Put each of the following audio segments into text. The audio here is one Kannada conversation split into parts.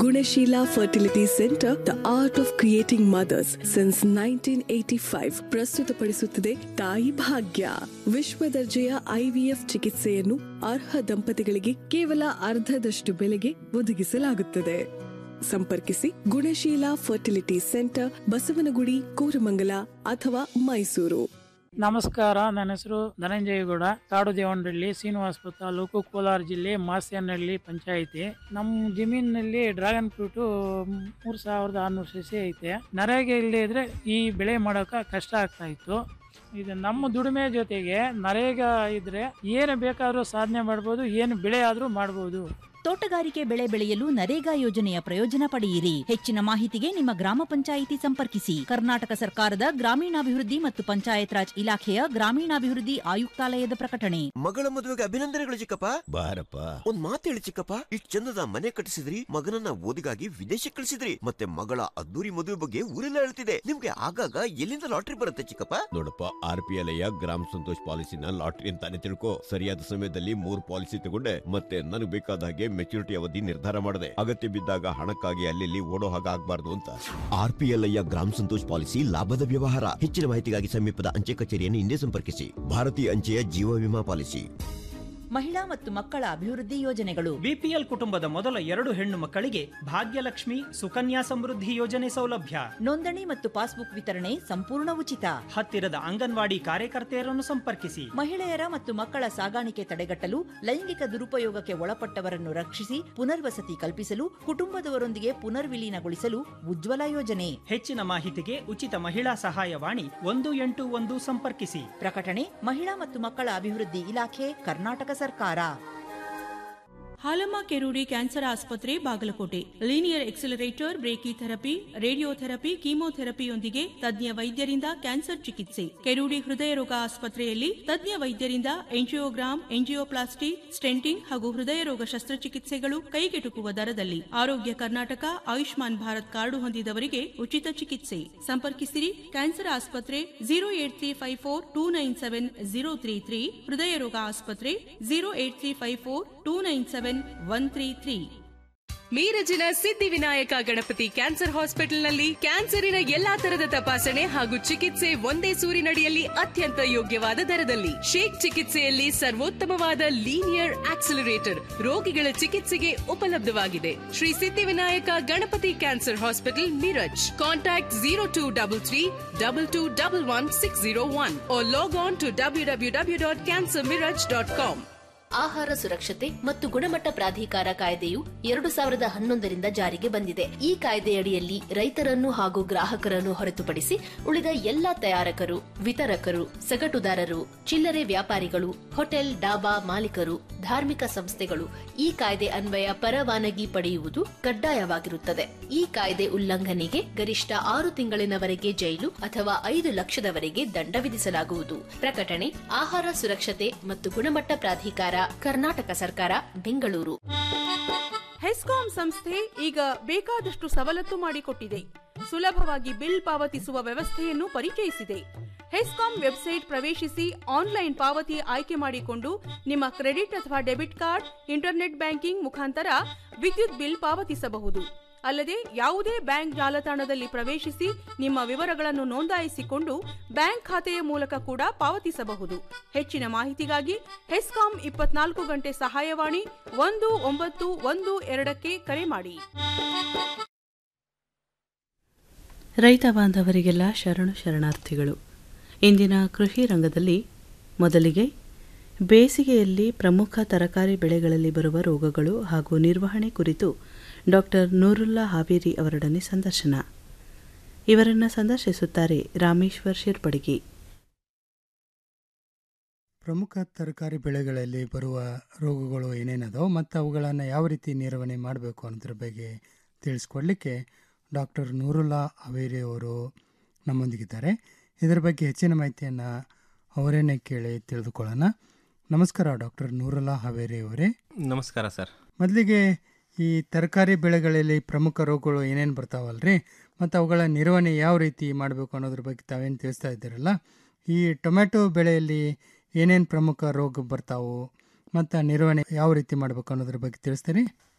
Gunasheela fertility centre the art of creating mothers since nineteen eighty five ಪ್ರಸ್ತುತಪಡಿಸುತ್ತಿದೆ ತಾಯಿ ಭಾಗ್ಯ ವಿಶ್ವ ದರ್ಜೆಯ ಐವಿಎಫ್ ಚಿಕಿತ್ಸೆಯನ್ನು ಅರ್ಹ ದಂಪತಿಗಳಿಗೆ ಕೇವಲ ಅರ್ಧದಷ್ಟು ಬೆಲೆಗೆ ಒದಗಿಸಲಾಗುತ್ತದೆ ಸಂಪರ್ಕಿಸಿ ಗುಣಶೀಲ ಫರ್ಟಿಲಿಟಿ ಸೆಂಟರ್ ಬಸವನಗುಡಿ ಕೋರಮಂಗಲ ಅಥವಾ ಮೈಸೂರು ನಮಸ್ಕಾರ ನನ್ನ ಹೆಸರು ಧನಂಜಯಗೌಡ ಕಾಡು ದೇವನಹಳ್ಳಿ ಶ್ರೀನಿವಾಸಪುರ ತಾಲೂಕು ಕೋಲಾರ ಜಿಲ್ಲೆ ಮಾಸ್ಯನಹಳ್ಳಿ ಪಂಚಾಯಿತಿ ನಮ್ಮ ಜಮೀನಿನಲ್ಲಿ ಡ್ರ್ಯಾಗನ್ ಫ್ರೂಟು ಮೂರು ಸಾವಿರದ ಆರುನೂರು ಸಸಿ ಐತೆ ನರೇಗೆ ಇಲ್ಲದೆ ಇದ್ರೆ ಈ ಬೆಳೆ ಮಾಡೋಕೆ ಕಷ್ಟ ಆಗ್ತಾ ಇತ್ತು ಇದು ನಮ್ಮ ದುಡಿಮೆ ಜೊತೆಗೆ ನರೇಗ ಇದ್ರೆ ಏನು ಬೇಕಾದರೂ ಸಾಧನೆ ಮಾಡ್ಬೋದು ಏನು ಬೆಳೆ ಆದರೂ ಮಾಡ್ಬೋದು ತೋಟಗಾರಿಕೆ ಬೆಳೆ ಬೆಳೆಯಲು ನರೇಗಾ ಯೋಜನೆಯ ಪ್ರಯೋಜನ ಪಡೆಯಿರಿ ಹೆಚ್ಚಿನ ಮಾಹಿತಿಗೆ ನಿಮ್ಮ ಗ್ರಾಮ ಪಂಚಾಯಿತಿ ಸಂಪರ್ಕಿಸಿ ಕರ್ನಾಟಕ ಸರ್ಕಾರದ ಗ್ರಾಮೀಣಾಭಿವೃದ್ಧಿ ಮತ್ತು ಪಂಚಾಯತ್ ರಾಜ್ ಇಲಾಖೆಯ ಗ್ರಾಮೀಣಾಭಿವೃದ್ಧಿ ಆಯುಕ್ತಾಲಯದ ಪ್ರಕಟಣೆ ಮಗಳ ಮದುವೆಗೆ ಅಭಿನಂದನೆಗಳು ಚಿಕ್ಕಪ್ಪ ಬಾರಪ್ಪ ಒಂದ್ ಮಾತು ಹೇಳಿ ಚಿಕ್ಕಪ್ಪ ಇಷ್ಟ್ ಚಂದದ ಮನೆ ಕಟ್ಟಿಸಿದ್ರಿ ಮಗನನ್ನ ಓದಿಗಾಗಿ ವಿದೇಶಕ್ಕೆ ಕಳಿಸಿದ್ರಿ ಮತ್ತೆ ಮಗಳ ಅದ್ದೂರಿ ಮದುವೆ ಬಗ್ಗೆ ಊರೆಲ್ಲ ಹೇಳ್ತಿದೆ ನಿಮ್ಗೆ ಆಗಾಗ ಎಲ್ಲಿಂದ ಲಾಟ್ರಿ ಬರುತ್ತೆ ಚಿಕ್ಕಪ್ಪ ನೋಡಪ್ಪ ಆರ್ ಪಿ ಎಲ್ ಗ್ರಾಮ ಸಂತೋಷ್ ಪಾಲಿಸಿನ ಲಾಟ್ರಿ ಅಂತಾನೆ ತಿಳ್ಕೊ ಸರಿಯಾದ ಸಮಯದಲ್ಲಿ ಮೂರ್ ಪಾಲಿಸಿ ತಗೊಂಡೆ ಮತ್ತೆ ನನಗೆ ಬೇಕಾದ ಹಾಗೆ ಮೆಚುರಿಟಿ ಅವಧಿ ನಿರ್ಧಾರ ಮಾಡಿದೆ ಅಗತ್ಯ ಬಿದ್ದಾಗ ಹಣಕ್ಕಾಗಿ ಅಲ್ಲಿ ಓಡೋ ಹಾಗೆ ಆಗ್ಬಾರ್ದು ಅಂತ ಆರ್ ಪಿ ಎಲ್ ಐಯ ಗ್ರಾಮ ಸಂತೋಷ್ ಪಾಲಿಸಿ ಲಾಭದ ವ್ಯವಹಾರ ಹೆಚ್ಚಿನ ಮಾಹಿತಿಗಾಗಿ ಸಮೀಪದ ಅಂಚೆ ಕಚೇರಿಯನ್ನು ಹಿಂದೆ ಸಂಪರ್ಕಿಸಿ ಭಾರತೀಯ ಅಂಚೆಯ ಜೀವ ವಿಮಾ ಪಾಲಿಸಿ ಮಹಿಳಾ ಮತ್ತು ಮಕ್ಕಳ ಅಭಿವೃದ್ಧಿ ಯೋಜನೆಗಳು ಬಿಪಿಎಲ್ ಕುಟುಂಬದ ಮೊದಲ ಎರಡು ಹೆಣ್ಣು ಮಕ್ಕಳಿಗೆ ಭಾಗ್ಯಲಕ್ಷ್ಮಿ ಸುಕನ್ಯಾ ಸಮೃದ್ಧಿ ಯೋಜನೆ ಸೌಲಭ್ಯ ನೋಂದಣಿ ಮತ್ತು ಪಾಸ್ಬುಕ್ ವಿತರಣೆ ಸಂಪೂರ್ಣ ಉಚಿತ ಹತ್ತಿರದ ಅಂಗನವಾಡಿ ಕಾರ್ಯಕರ್ತೆಯರನ್ನು ಸಂಪರ್ಕಿಸಿ ಮಹಿಳೆಯರ ಮತ್ತು ಮಕ್ಕಳ ಸಾಗಾಣಿಕೆ ತಡೆಗಟ್ಟಲು ಲೈಂಗಿಕ ದುರುಪಯೋಗಕ್ಕೆ ಒಳಪಟ್ಟವರನ್ನು ರಕ್ಷಿಸಿ ಪುನರ್ವಸತಿ ಕಲ್ಪಿಸಲು ಕುಟುಂಬದವರೊಂದಿಗೆ ಪುನರ್ವಿಲೀನಗೊಳಿಸಲು ಉಜ್ವಲ ಯೋಜನೆ ಹೆಚ್ಚಿನ ಮಾಹಿತಿಗೆ ಉಚಿತ ಮಹಿಳಾ ಸಹಾಯವಾಣಿ ಒಂದು ಎಂಟು ಒಂದು ಸಂಪರ್ಕಿಸಿ ಪ್ರಕಟಣೆ ಮಹಿಳಾ ಮತ್ತು ಮಕ್ಕಳ ಅಭಿವೃದ್ಧಿ ಇಲಾಖೆ ಕರ್ನಾಟಕ ಸರ್ಕಾರ ಹಾಲಮ್ಮ ಕೆರೂಡಿ ಕ್ಯಾನ್ಸರ್ ಆಸ್ಪತ್ರೆ Bagalkote linear accelerator brachytherapy radiotherapy ಕೀಮೋಥೆರಪಿಯೊಂದಿಗೆ ತಜ್ಞ ವೈದ್ಯರಿಂದ ಕ್ಯಾನ್ಸರ್ ಚಿಕಿತ್ಸೆ ಕೆರೂಡಿ ಹೃದಯ ರೋಗ ಆಸ್ಪತ್ರೆಯಲ್ಲಿ ತಜ್ಞ ವೈದ್ಯರಿಂದ ಎಂಜಿಯೋಗ್ರಾಮ್ ಎಂಜಿಯೋಪ್ಲಾಸ್ಟಿ ಸ್ಟೆಂಟಿಂಗ್ ಹಾಗೂ ಹೃದಯ ರೋಗ ಶಸ್ತ್ರಚಿಕಿತ್ಸೆಗಳು ಕೈಗೆಟುಕುವ ದರದಲ್ಲಿ ಆರೋಗ್ಯ ಕರ್ನಾಟಕ ಆಯುಷ್ಮಾನ್ ಭಾರತ್ ಕಾರ್ಡು ಹೊಂದಿದವರಿಗೆ ಉಚಿತ ಚಿಕಿತ್ಸೆ ಸಂಪರ್ಕಿಸಿರಿ ಕ್ಯಾನ್ಸರ್ ಆಸ್ಪತ್ರೆ zero eight three five four two nine seven zero three three ಹೃದಯ ರೋಗ ಆಸ್ಪತ್ರೆ zero eight three five four two nine seven one three three ಮೀರಜಿನ ಸಿದ್ಧಿವಿನಾಯಕ ಗಣಪತಿ ಕ್ಯಾನ್ಸರ್ ಹಾಸ್ಪಿಟಲ್ನಲ್ಲಿ ಕ್ಯಾನ್ಸರಿನ ಎಲ್ಲಾ ತರದ ತಪಾಸಣೆ ಹಾಗೂ ಚಿಕಿತ್ಸೆ ಒಂದೇ ಸೂರಿನಡಿಯಲ್ಲಿ ಅತ್ಯಂತ ಯೋಗ್ಯವಾದ ದರದಲ್ಲಿ ಶೇಕ್ ಚಿಕಿತ್ಸೆಯಲ್ಲಿ ಸರ್ವೋತ್ತಮವಾದ ಲೀನಿಯರ್ ಆಕ್ಸಿಲರೇಟರ್ ರೋಗಿಗಳ ಚಿಕಿತ್ಸೆಗೆ ಉಪಲಬ್ಧವಾಗಿದೆ Shri Siddhivinayak Ganapati cancer hospital Miraj contact zero two double three double two double one six zero one log on to W W W dot cancer Miraj dot com ಆಹಾರ ಸುರಕ್ಷತೆ ಮತ್ತು ಗುಣಮಟ್ಟ ಪ್ರಾಧಿಕಾರ ಕಾಯ್ದೆಯು ಎರಡು ಸಾವಿರದ ಹನ್ನೊಂದರಿಂದ ಜಾರಿಗೆ ಬಂದಿದೆ ಈ ಕಾಯ್ದೆಯಡಿಯಲ್ಲಿ ರೈತರನ್ನು ಹಾಗೂ ಗ್ರಾಹಕರನ್ನು ಹೊರತುಪಡಿಸಿ ಉಳಿದ ಎಲ್ಲಾ ತಯಾರಕರು ವಿತರಕರು ಸಗಟುದಾರರು ಚಿಲ್ಲರೆ ವ್ಯಾಪಾರಿಗಳು ಹೋಟೆಲ್ ಡಾಬಾ ಮಾಲೀಕರು ಧಾರ್ಮಿಕ ಸಂಸ್ಥೆಗಳು ಈ ಕಾಯ್ದೆ ಅನ್ವಯ ಪರವಾನಗಿ ಪಡೆಯುವುದು ಕಡ್ಡಾಯವಾಗಿರುತ್ತದೆ ಈ ಕಾಯ್ದೆ ಉಲ್ಲಂಘನೆಗೆ ಗರಿಷ್ಠ ಆರು ತಿಂಗಳಿನವರೆಗೆ ಜೈಲು ಅಥವಾ ಐದು ಲಕ್ಷದವರೆಗೆ ದಂಡ ವಿಧಿಸಲಾಗುವುದು ಪ್ರಕಟಣೆ ಆಹಾರ ಸುರಕ್ಷತೆ ಮತ್ತು ಗುಣಮಟ್ಟ ಪ್ರಾಧಿಕಾರ ಕರ್ನಾಟಕ ಸರ್ಕಾರ ಬೆಂಗಳೂರು ಹೆಸ್ಕಾಂ ಸಂಸ್ಥೆ ಈಗ ಬೇಕಾದಷ್ಟು ಸವಲತ್ತು ಮಾಡಿಕೊಟ್ಟಿದೆ ಸುಲಭವಾಗಿ ಬಿಲ್ ಪಾವತಿಸುವ ವ್ಯವಸ್ಥೆಯನ್ನು ಪರಿಚಯಿಸಿದೆ ಹೆಸ್ಕಾಂ ವೆಬ್ಸೈಟ್ ಪ್ರವೇಶಿಸಿ ಆನ್ಲೈನ್ ಪಾವತಿ ಆಯ್ಕೆ ಮಾಡಿಕೊಂಡು ನಿಮ್ಮ ಕ್ರೆಡಿಟ್ ಅಥವಾ ಡೆಬಿಟ್ ಕಾರ್ಡ್ ಇಂಟರ್ನೆಟ್ ಬ್ಯಾಂಕಿಂಗ್ ಮುಖಾಂತರ ವಿದ್ಯುತ್ ಬಿಲ್ ಪಾವತಿಸಬಹುದು ಅಲ್ಲದೆ ಯಾವುದೇ ಬ್ಯಾಂಕ್ ಜಾಲತಾಣದಲ್ಲಿ ಪ್ರವೇಶಿಸಿ ನಿಮ್ಮ ವಿವರಗಳನ್ನು ನೋಂದಾಯಿಸಿಕೊಂಡು ಬ್ಯಾಂಕ್ ಖಾತೆಯ ಮೂಲಕ ಕೂಡ ಪಾವತಿಸಬಹುದು ಹೆಚ್ಚಿನ ಮಾಹಿತಿಗಾಗಿ ಹೆಸ್ಕಾಂ ಇಪ್ಪತ್ನಾಲ್ಕು ಗಂಟೆ ಸಹಾಯವಾಣಿ ಒಂದು ಒಂಬತ್ತು ಒಂದು ಎರಡಕ್ಕೆ ಕರೆ ಮಾಡಿ ರೈತ ಬಾಂಧವರಿಗೆಲ್ಲ ಶರಣು ಶರಣಾರ್ಥಿಗಳು ಇಂದಿನ ಕೃಷಿ ರಂಗದಲ್ಲಿ ಮೊದಲಿಗೆ ಬೇಸಿಗೆಯಲ್ಲಿ ಪ್ರಮುಖ ತರಕಾರಿ ಬೆಳೆಗಳಲ್ಲಿ ಬರುವ ರೋಗಗಳು ಹಾಗೂ ನಿರ್ವಹಣೆ ಕುರಿತು ಡಾಕ್ಟರ್ ನೂರುಲ್ಲಾ ಹಾವೇರಿ ಅವರೊಡನೆ ಸಂದರ್ಶನ ಇವರನ್ನು ಸಂದರ್ಶಿಸುತ್ತಾರೆ ರಾಮೇಶ್ವರ್ ಶಿರ್ಪಡಗಿ ಪ್ರಮುಖ ತರಕಾರಿ ಬೆಳೆಗಳಲ್ಲಿ ಬರುವ ರೋಗಗಳು ಏನೇನದೋ ಮತ್ತು ಅವುಗಳನ್ನು ಯಾವ ರೀತಿ ನಿರ್ವಹಣೆ ಮಾಡಬೇಕು ಅನ್ನೋದ್ರ ಬಗ್ಗೆ ತಿಳಿಸ್ಕೊಡ್ಲಿಕ್ಕೆ ಡಾಕ್ಟರ್ ನೂರುಲ್ಲಾ ಅವೇರಿ ಅವರು ನಮ್ಮೊಂದಿಗಿದ್ದಾರೆ ಇದರ ಬಗ್ಗೆ ಹೆಚ್ಚಿನ ಮಾಹಿತಿಯನ್ನು ಅವರೇನೆ ಕೇಳಿ ತಿಳಿದುಕೊಳ್ಳೋಣ ನಮಸ್ಕಾರ ಡಾಕ್ಟರ್ ನೂರುಲ್ಲಾ ಹಾವೇರಿ ಅವರೇ ನಮಸ್ಕಾರ ಸರ್ ಮೊದಲಿಗೆ ಈ ತರಕಾರಿ ಬೆಳೆಗಳಲ್ಲಿ ಪ್ರಮುಖ ರೋಗಗಳು ಏನೇನು ಬರ್ತಾವಲ್ರಿ ಮತ್ತು ಅವುಗಳ ನಿರ್ವಹಣೆ ಯಾವ ರೀತಿ ಮಾಡಬೇಕು ಅನ್ನೋದ್ರ ಬಗ್ಗೆ ತಾವೇನು ತಿಳಿಸ್ತಾ ಇದ್ದೀರಲ್ಲ ಈ ಟೊಮೆಟೊ ಬೆಳೆಯಲ್ಲಿ ಏನೇನು ಪ್ರಮುಖ ರೋಗ ಬರ್ತಾವು ಮತ್ತು ನಿರ್ವಹಣೆ ಯಾವ ರೀತಿ ಮಾಡಬೇಕು ಅನ್ನೋದ್ರ ಬಗ್ಗೆ ತಿಳಿಸ್ತೀರಿ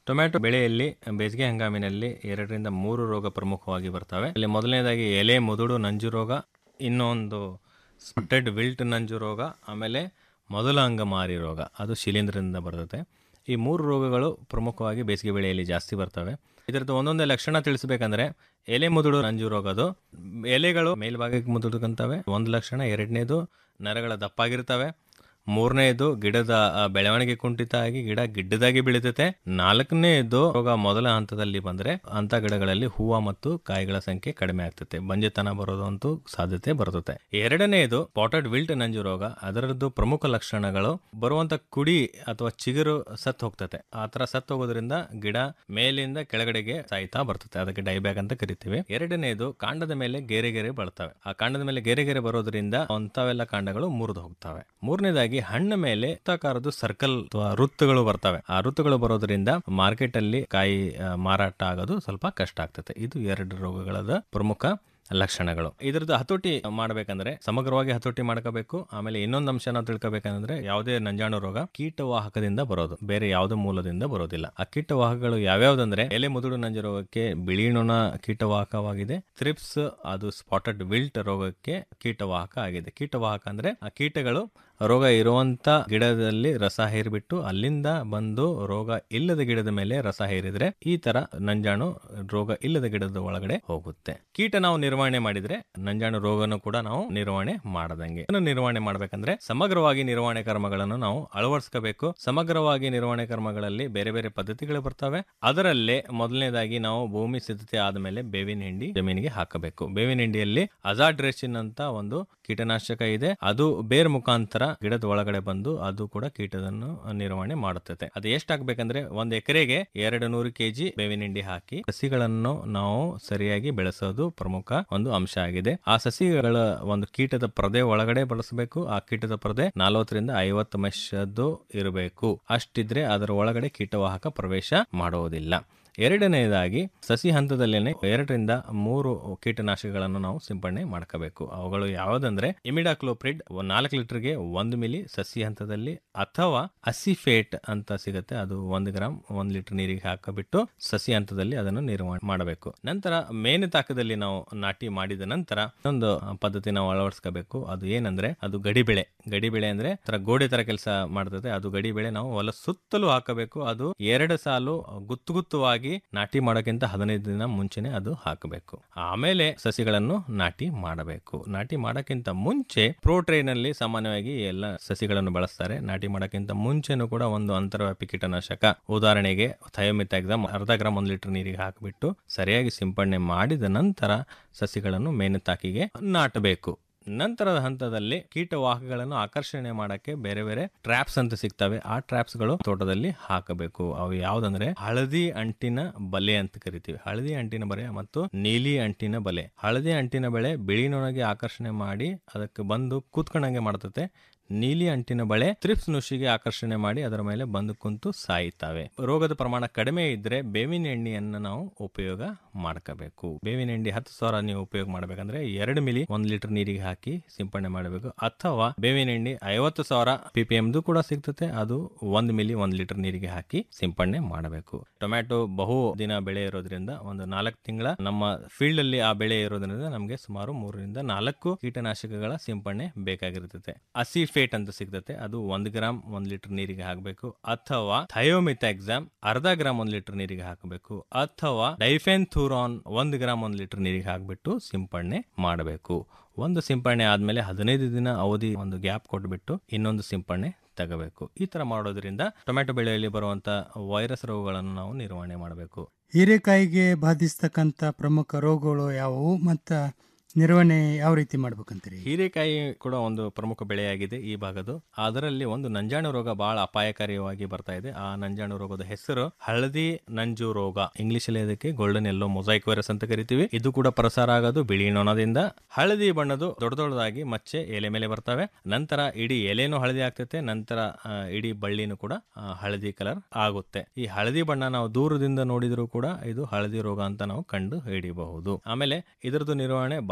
ಟೊಮ್ಯಾಟೊ ಬೆಳೆಯಲ್ಲಿ ಬೇಸಿಗೆ ಹಂಗಾಮಿನಲ್ಲಿ ಎರಡರಿಂದ ಮೂರು ರೋಗ ಪ್ರಮುಖವಾಗಿ ಬರ್ತವೆ ಇಲ್ಲಿ ಮೊದಲನೇದಾಗಿ ಎಲೆ ಮುದುಡು ನಂಜು ರೋಗ ಇನ್ನೊಂದು ಸ್ಪೆಡ್ ವಿಲ್ಟ್ ನಂಜು ರೋಗ ಆಮೇಲೆ ಮೊದಲ ಅಂಗಮಾರಿ ರೋಗ ಅದು ಶಿಲೀಂಧ್ರದಿಂದ ಬರ್ತದೆ ಈ ಮೂರು ರೋಗಗಳು ಪ್ರಮುಖವಾಗಿ ಬೇಸಿಗೆ ಬೆಳೆಯಲ್ಲಿ ಜಾಸ್ತಿ ಬರ್ತವೆ ಇದರದ್ದು ಒಂದೊಂದೇ ಲಕ್ಷಣ ತಿಳಿಸಬೇಕಂದ್ರೆ ಎಲೆ ಮುದುಡು ನಂಜು ರೋಗದು ಎಲೆಗಳು ಮೇಲ್ಭಾಗಕ್ಕೆ ಮುದುಡ್ಕಂತವೆ ಒಂದು ಲಕ್ಷಣ ಎರಡನೇದು ನರಗಳ ದಪ್ಪಾಗಿರ್ತವೆ ಮೂರನೇದು ಗಿಡದ ಆ, ಬೆಳವಣಿಗೆ ಕುಂಠಿತ ಆಗಿ ಗಿಡ ಗಿಡ್ಡದಾಗಿ ಬೆಳೀತೈತೆ ನಾಲ್ಕನೇದು ರೋಗ ಮೊದಲ ಹಂತದಲ್ಲಿ ಬಂದ್ರೆ ಅಂತ ಗಿಡಗಳಲ್ಲಿ ಹೂವ ಮತ್ತು ಕಾಯಿಗಳ ಸಂಖ್ಯೆ ಕಡಿಮೆ ಆಗ್ತದೆ ಬಂಜೆತನ ಬರೋದಂತೂ ಸಾಧ್ಯತೆ ಬರ್ತದೆ ಎರಡನೇದು ಪಾಟೆಡ್ ವಿಲ್ಟ್ ನಂಜು ರೋಗ ಅದರದ್ದು ಪ್ರಮುಖ ಲಕ್ಷಣಗಳು ಬರುವಂತ ಕುಡಿ ಅಥವಾ ಚಿಗುರು ಸತ್ತು ಹೋಗ್ತದೆ ಆ ತರ ಸತ್ತು ಹೋಗೋದ್ರಿಂದ ಗಿಡ ಮೇಲಿಂದ ಕೆಳಗಡೆಗೆ ಸಾಯ್ತಾ ಬರ್ತದೆ ಅದಕ್ಕೆ ಡೈಬ್ಯಾಗ್ ಅಂತ ಕರಿತೀವಿ ಎರಡನೇದು ಕಾಂಡದ ಮೇಲೆ ಗೆರೆ ಗೆರೆ ಬರ್ತವೆ ಆ ಕಾಂಡದ ಮೇಲೆ ಗೆರೆ ಗೆರೆ ಬರೋದ್ರಿಂದ ಅಂತವೆಲ್ಲ ಕಾಂಡಗಳು ಮುರಿದು ಹೋಗ್ತವೆ ಮೂರನೇದಾಗಿ ಹಣ್ಣ ಮೇಲೆ ವೃತ್ತಾಕಾರದ್ದು ಸರ್ಕಲ್ ಅಥವಾ ವೃತ್ತಗಳು ಬರ್ತವೆ ಆ ವೃತ್ತಗಳು ಬರೋದ್ರಿಂದ ಮಾರ್ಕೆಟ್ ಅಲ್ಲಿ ಕಾಯಿ ಆ, ಮಾರಾಟ ಆಗೋದು ಸ್ವಲ್ಪ ಕಷ್ಟ ಆಗ್ತದೆ ಇದು ಎರಡು ರೋಗಗಳದ ಪ್ರಮುಖ ಲಕ್ಷಣಗಳು ಇದ್ರದ್ದು ಹತೋಟಿ ಮಾಡಬೇಕಂದ್ರೆ ಸಮಗ್ರವಾಗಿ ಹತೋಟಿ ಮಾಡ್ಕೋಬೇಕು ಆಮೇಲೆ ಇನ್ನೊಂದು ಅಂಶ ನಾವು ತಿಳ್ಕೊಬೇಕಂದ್ರೆ ಯಾವುದೇ ನಂಜಾಣು ರೋಗ ಕೀಟವಾಹಕದಿಂದ ಬರೋದು ಬೇರೆ ಯಾವುದೇ ಮೂಲದಿಂದ ಬರೋದಿಲ್ಲ ಆ ಕೀಟವಾಹಕಗಳು ಯಾವ್ಯಾವ್ದಂದ್ರೆ ಎಲೆ ಮುದುಡು ನಂಜು ರೋಗಕ್ಕೆ ಬಿಳಿ ನೊಣ ಕೀಟವಾಹಕವಾಗಿದೆ ಥ್ರಿಪ್ಸ್ ಅದು ಸ್ಪಾಟೆಡ್ ವಿಲ್ಟ್ ರೋಗಕ್ಕೆ ಕೀಟವಾಹಕ ಆಗಿದೆ ಕೀಟವಾಹಕ ಅಂದ್ರೆ ಆ ಕೀಟಗಳು ರೋಗ ಇರುವಂತ ಗಿಡದಲ್ಲಿ ರಸ ಹೇರಿಬಿಟ್ಟು ಅಲ್ಲಿಂದ ಬಂದು ರೋಗ ಇಲ್ಲದ ಗಿಡದ ಮೇಲೆ ರಸ ಹೇರಿದ್ರೆ ಈ ತರ ನಂಜಾಣು ರೋಗ ಇಲ್ಲದ ಗಿಡದ ಒಳಗಡೆ ಹೋಗುತ್ತೆ ಕೀಟ ನಾವು ನಿರ್ವಹಣೆ ಮಾಡಿದ್ರೆ ನಂಜಾಣು ರೋಗನು ಕೂಡ ನಾವು ನಿರ್ವಹಣೆ ಮಾಡದಂಗೆ ಇದನ್ನು ನಿರ್ವಹಣೆ ಮಾಡ್ಬೇಕಂದ್ರೆ ಸಮಗ್ರವಾಗಿ ನಿರ್ವಹಣೆ ಕ್ರಮಗಳನ್ನು ನಾವು ಅಳವಡಿಸ್ಕೋಬೇಕು ಸಮಗ್ರವಾಗಿ ನಿರ್ವಹಣೆ ಕ್ರಮಗಳಲ್ಲಿ ಬೇರೆ ಬೇರೆ ಪದ್ಧತಿಗಳು ಬರ್ತವೆ ಅದರಲ್ಲೇ ಮೊದಲನೇದಾಗಿ ನಾವು ಭೂಮಿ ಸಿದ್ಧತೆ ಆದಮೇಲೆ ಬೇವಿನ ಹಿಂಡಿ ಜಮೀನಿಗೆ ಹಾಕಬೇಕು ಬೇವಿನ ಹಿಂಡಿಯಲ್ಲಿ ಅಜಾಡ್ರೆಸಿನ್ ಅಂತ ಒಂದು ಕೀಟನಾಶಕ ಇದೆ ಅದು ಬೇರ್ ಮುಖಾಂತರ ಗಿಡದ ಒಳಗಡೆ ಬಂದು ಅದು ಕೂಡ ಕೀಟದನ್ನು ನಿರ್ವಹಣೆ ಮಾಡುತ್ತದೆ ಅದು ಎಷ್ಟು ಹಾಕ್ಬೇಕಂದ್ರೆ ಒಂದ್ ಎಕರೆಗೆ ಎರಡು ನೂರು ಕೆಜಿ ಬೇವಿನ ಹಿಂಡಿ ಹಾಕಿ ಸಸಿಗಳನ್ನು ನಾವು ಸರಿಯಾಗಿ ಬೆಳೆಸೋದು ಪ್ರಮುಖ ಒಂದು ಅಂಶ ಆಗಿದೆ ಆ ಸಸಿಗಳ ಒಂದು ಕೀಟದ ಪರದೆ ಒಳಗಡೆ ಬಳಸಬೇಕು ಆ ಕೀಟದ ಪರದೆ ನಲವತ್ತರಿಂದ ಐವತ್ತು ಮೆಷದ್ದು ಇರಬೇಕು ಅಷ್ಟಿದ್ರೆ ಅದರ ಒಳಗಡೆ ಕೀಟವಾಹಕ ಪ್ರವೇಶ ಮಾಡುವುದಿಲ್ಲ ಎರಡನೆಯದಾಗಿ ಸಸಿ ಹಂತದಲ್ಲೇನೆ ಎರಡರಿಂದ ಮೂರು ಕೀಟನಾಶಕಗಳನ್ನು ನಾವು ಸಿಂಪಡಣೆ ಮಾಡ್ಕೋಬೇಕು ಅವುಗಳು ಯಾವುದಂದ್ರೆ ಇಮಿಡಾಕ್ಲೋಪ್ರಿಡ್ ನಾಲ್ಕು ಲೀಟರ್ಗೆ ಒಂದು ಮಿಲಿ ಸಸಿ ಹಂತದಲ್ಲಿ ಅಥವಾ ಅಸಿಫೇಟ್ ಅಂತ ಸಿಗುತ್ತೆ ಅದು ಒಂದು ಗ್ರಾಮ್ ಒಂದು ಲೀಟರ್ ನೀರಿಗೆ ಹಾಕಬಿಟ್ಟು ಸಸಿ ಹಂತದಲ್ಲಿ ಅದನ್ನು ನಿರ್ವಹಣೆ ಮಾಡಬೇಕು ನಂತರ ಮೇನು ತಾಕದಲ್ಲಿ ನಾವು ನಾಟಿ ಮಾಡಿದ ನಂತರ ಇನ್ನೊಂದು ಪದ್ಧತಿ ನಾವು ಅಳವಡಿಸ್ಕೋಬೇಕು ಅದು ಏನಂದ್ರೆ ಅದು ಗಡಿ ಬೆಳೆ ಗಡಿ ಬೆಳೆ ಅಂದ್ರೆ ತರ ಗೋಡೆ ತರ ಕೆಲಸ ಮಾಡ್ತದೆ ಅದು ಗಡಿ ಬೆಳೆ ನಾವು ಹೊಲ ಸುತ್ತಲೂ ಹಾಕಬೇಕು ಅದು ಎರಡು ಸಾಲು ಗುತ್ತು ಗುತ್ತುವಾಗಿ ನಾಟಿ ಮಾಡೋಕ್ಕಿಂತ ಹದಿನೈದು ದಿನ ಮುಂಚೆನೆ ಅದು ಹಾಕಬೇಕು ಆಮೇಲೆ ಸಸಿಗಳನ್ನು ನಾಟಿ ಮಾಡಬೇಕು ನಾಟಿ ಮಾಡೋಕ್ಕಿಂತ ಮುಂಚೆ ಪ್ರೋ ಟ್ರೈನ್ ಅಲ್ಲಿ ಸಾಮಾನ್ಯವಾಗಿ ಎಲ್ಲ ಸಸಿಗಳನ್ನು ಬಳಸ್ತಾರೆ ನಾಟಿ ಮಾಡೋಕ್ಕಿಂತ ಮುಂಚೆನೂ ಕೂಡ ಒಂದು ಅಂತರ್ವ್ಯಾಪಿ ಕೀಟನಾಶಕ ಉದಾಹರಣೆಗೆ ಥಯೋಮಿಥಾಕ್ಸಮ್ ಅರ್ಧ ಗ್ರಾಮ್ ಒಂದು ಲೀಟರ್ ನೀರಿಗೆ ಹಾಕಿಬಿಟ್ಟು ಸರಿಯಾಗಿ ಸಿಂಪಡಣೆ ಮಾಡಿದ ನಂತರ ಸಸಿಗಳನ್ನು ಮೇನತಾಕಿಗೆ ನಾಟಬೇಕು ನಂತರದ ಹಂತದಲ್ಲಿ ಕೀಟವಾಹಕಗಳನ್ನು ಆಕರ್ಷಣೆ ಮಾಡಕ್ಕೆ ಬೇರೆ ಬೇರೆ ಟ್ರಾಪ್ಸ್ ಅಂತ ಸಿಗ್ತವೆ ಆ ಟ್ರಾಪ್ಸ್ ಗಳು ತೋಟದಲ್ಲಿ ಹಾಕಬೇಕು ಅವು ಯಾವ್ದಂದ್ರೆ ಹಳದಿ ಅಂಟಿನ ಬಲೆ ಅಂತ ಕರಿತೀವಿ ಹಳದಿ ಅಂಟಿನ ಬಲೆ ಮತ್ತು ನೀಲಿ ಅಂಟಿನ ಬಲೆ ಹಳದಿ ಅಂಟಿನ ಬೆಳೆ ಬಿಳಿ ನೊಣಗೆ ಆಕರ್ಷಣೆ ಮಾಡಿ ಅದಕ್ಕೆ ಬಂದು ಕೂತ್ಕೊಂಡಂಗೆ ಮಾಡ್ತತೆ ನೀಲಿ ಅಂಟಿನ ಬಳೆ ತ್ರಿಪ್ಸ್ ನುಷಿಗೆ ಆಕರ್ಷಣೆ ಮಾಡಿ ಅದರ ಮೇಲೆ ಬಂದು ಕುಂತು ಸಾಯ್ತವೆ ರೋಗದ ಪ್ರಮಾಣ ಕಡಿಮೆ ಇದ್ರೆ ಬೇವಿನ ಎಣ್ಣೆಯನ್ನು ನಾವು ಉಪಯೋಗ ಮಾಡ್ಕೋಬೇಕು ಬೇವಿನ ಎಣ್ಣೆ ಹತ್ತು ಸಾವಿರ ನೀವು ಉಪಯೋಗ ಮಾಡ್ಬೇಕಂದ್ರೆ ಎರಡು ಮಿಲಿ ಒಂದ್ ಲೀಟರ್ ನೀರಿಗೆ ಹಾಕಿ ಸಿಂಪಡಣೆ ಮಾಡಬೇಕು ಅಥವಾ ಬೇವಿನ ಎಣ್ಣೆ ಐವತ್ತು ಸಾವಿರ ಪಿ ಪಿ ಎಮ್ದು ಕೂಡ ಸಿಗ್ತದೆ ಅದು ಒಂದ್ ಮಿಲಿ ಒಂದ್ ಲೀಟರ್ ನೀರಿಗೆ ಹಾಕಿ ಸಿಂಪಡಣೆ ಮಾಡಬೇಕು ಟೊಮ್ಯಾಟೊ ಬಹು ದಿನ ಬೆಳೆ ಇರೋದ್ರಿಂದ ಒಂದು ನಾಲ್ಕು ತಿಂಗಳ ನಮ್ಮ ಫೀಲ್ಡ್ ಅಲ್ಲಿ ಆ ಬೆಳೆ ಇರೋದ್ರಿಂದ ನಮಗೆ ಸುಮಾರು ಮೂರರಿಂದ ನಾಲ್ಕು ಕೀಟನಾಶಕಗಳ ಸಿಂಪಡಣೆ ಬೇಕಾಗಿರ್ತದೆ ಅಸಿಫೇಟ್ ಅಂತ ಸಿಗ್ತದೆ ಅದು ಒಂದ್ ಗ್ರಾಮ್ ಒಂದ್ ಲೀಟರ್ ನೀರಿಗೆ ಹಾಕಬೇಕು ಅಥವಾ ಥಯೋಮಿಥಾಕ್ಸಾಮ್ ಅರ್ಧ ಗ್ರಾಮ್ ಒಂದ್ ಲೀಟರ್ ನೀರಿಗೆ ಹಾಕಬೇಕು ಅಥವಾ ಡೈಫೆನ್ಥೂರಾನ್ ಒಂದ್ ಗ್ರಾಮ್ ಒಂದ್ ಲೀಟರ್ ನೀರಿಗೆ ಹಾಕ್ಬಿಟ್ಟು ಸಿಂಪಡಣೆ ಮಾಡಬೇಕು ಒಂದು ಸಿಂಪಡಣೆ ಆದ್ಮೇಲೆ ಹದಿನೈದು ದಿನ ಅವಧಿ ಒಂದು ಗ್ಯಾಪ್ ಕೊಟ್ಬಿಟ್ಟು ಇನ್ನೊಂದು ಸಿಂಪಡಣೆ ತಗೋಬೇಕು ಈ ತರ ಮಾಡೋದ್ರಿಂದ ಟೊಮ್ಯಾಟೊ ಬೆಳೆಯಲ್ಲಿ ಬರುವಂತ ವೈರಸ್ ರೋಗಗಳನ್ನು ನಾವು ನಿರ್ವಹಣೆ ಮಾಡಬೇಕು ಹೀರೆಕಾಯಿಗೆ ಬಾಧಿಸ್ತಕ್ಕಂಥ ಪ್ರಮುಖ ರೋಗಗಳು ಯಾವುವು ಮತ್ತು ನಿರ್ವಹಣೆ ಯಾವ ರೀತಿ ಮಾಡ್ಬೇಕಂತೀರಿ ಹೀರೆಕಾಯಿ ಕೂಡ ಒಂದು ಪ್ರಮುಖ ಬೆಳೆಯಾಗಿದೆ ಈ ಭಾಗದ್ದು ಅದರಲ್ಲಿ ಒಂದು ನಂಜಾಣು ರೋಗ ಬಹಳ ಅಪಾಯಕಾರಿಯಾಗಿ ಬರ್ತಾ ಇದೆ ಆ ನಂಜಾಣು ರೋಗದ ಹೆಸರು ಹಳದಿ ನಂಜು ರೋಗ ಇಂಗ್ಲಿಷ್ ಅಲ್ಲಿ ಅದಕ್ಕೆ ಗೋಲ್ಡನ್ ಎಲ್ಲೋ ಮೊಸೈಕ್ ವೈರಸ್ ಅಂತ ಕರಿತೀವಿ ಇದು ಕೂಡ ಪ್ರಸಾರ ಆಗೋದು ಬಿಳಿ ನೊಣದಿಂದ ಹಳದಿ ಬಣ್ಣದು ದೊಡ್ಡ ದೊಡ್ಡದಾಗಿ ಮಚ್ಚೆ ಎಲೆ ಮೇಲೆ ಬರ್ತವೆ ನಂತರ ಇಡೀ ಎಲೆನೂ ಹಳದಿ ಆಗ್ತೈತೆ ನಂತರ ಆ, ಇಡೀ ಬಳ್ಳಿನೂ ಕೂಡ ಆ, ಹಳದಿ ಕಲರ್ ಆಗುತ್ತೆ ಈ ಹಳದಿ ಬಣ್ಣ ನಾವು ದೂರದಿಂದ ನೋಡಿದ್ರು ಕೂಡ ಇದು ಹಳದಿ ರೋಗ ಅಂತ ನಾವು ಕಂಡು ಹಿಡಿಯಬಹುದು ಆಮೇಲೆ ಇದರದ್ದು ನಿರ್ವಹಣೆ ಬಹಳ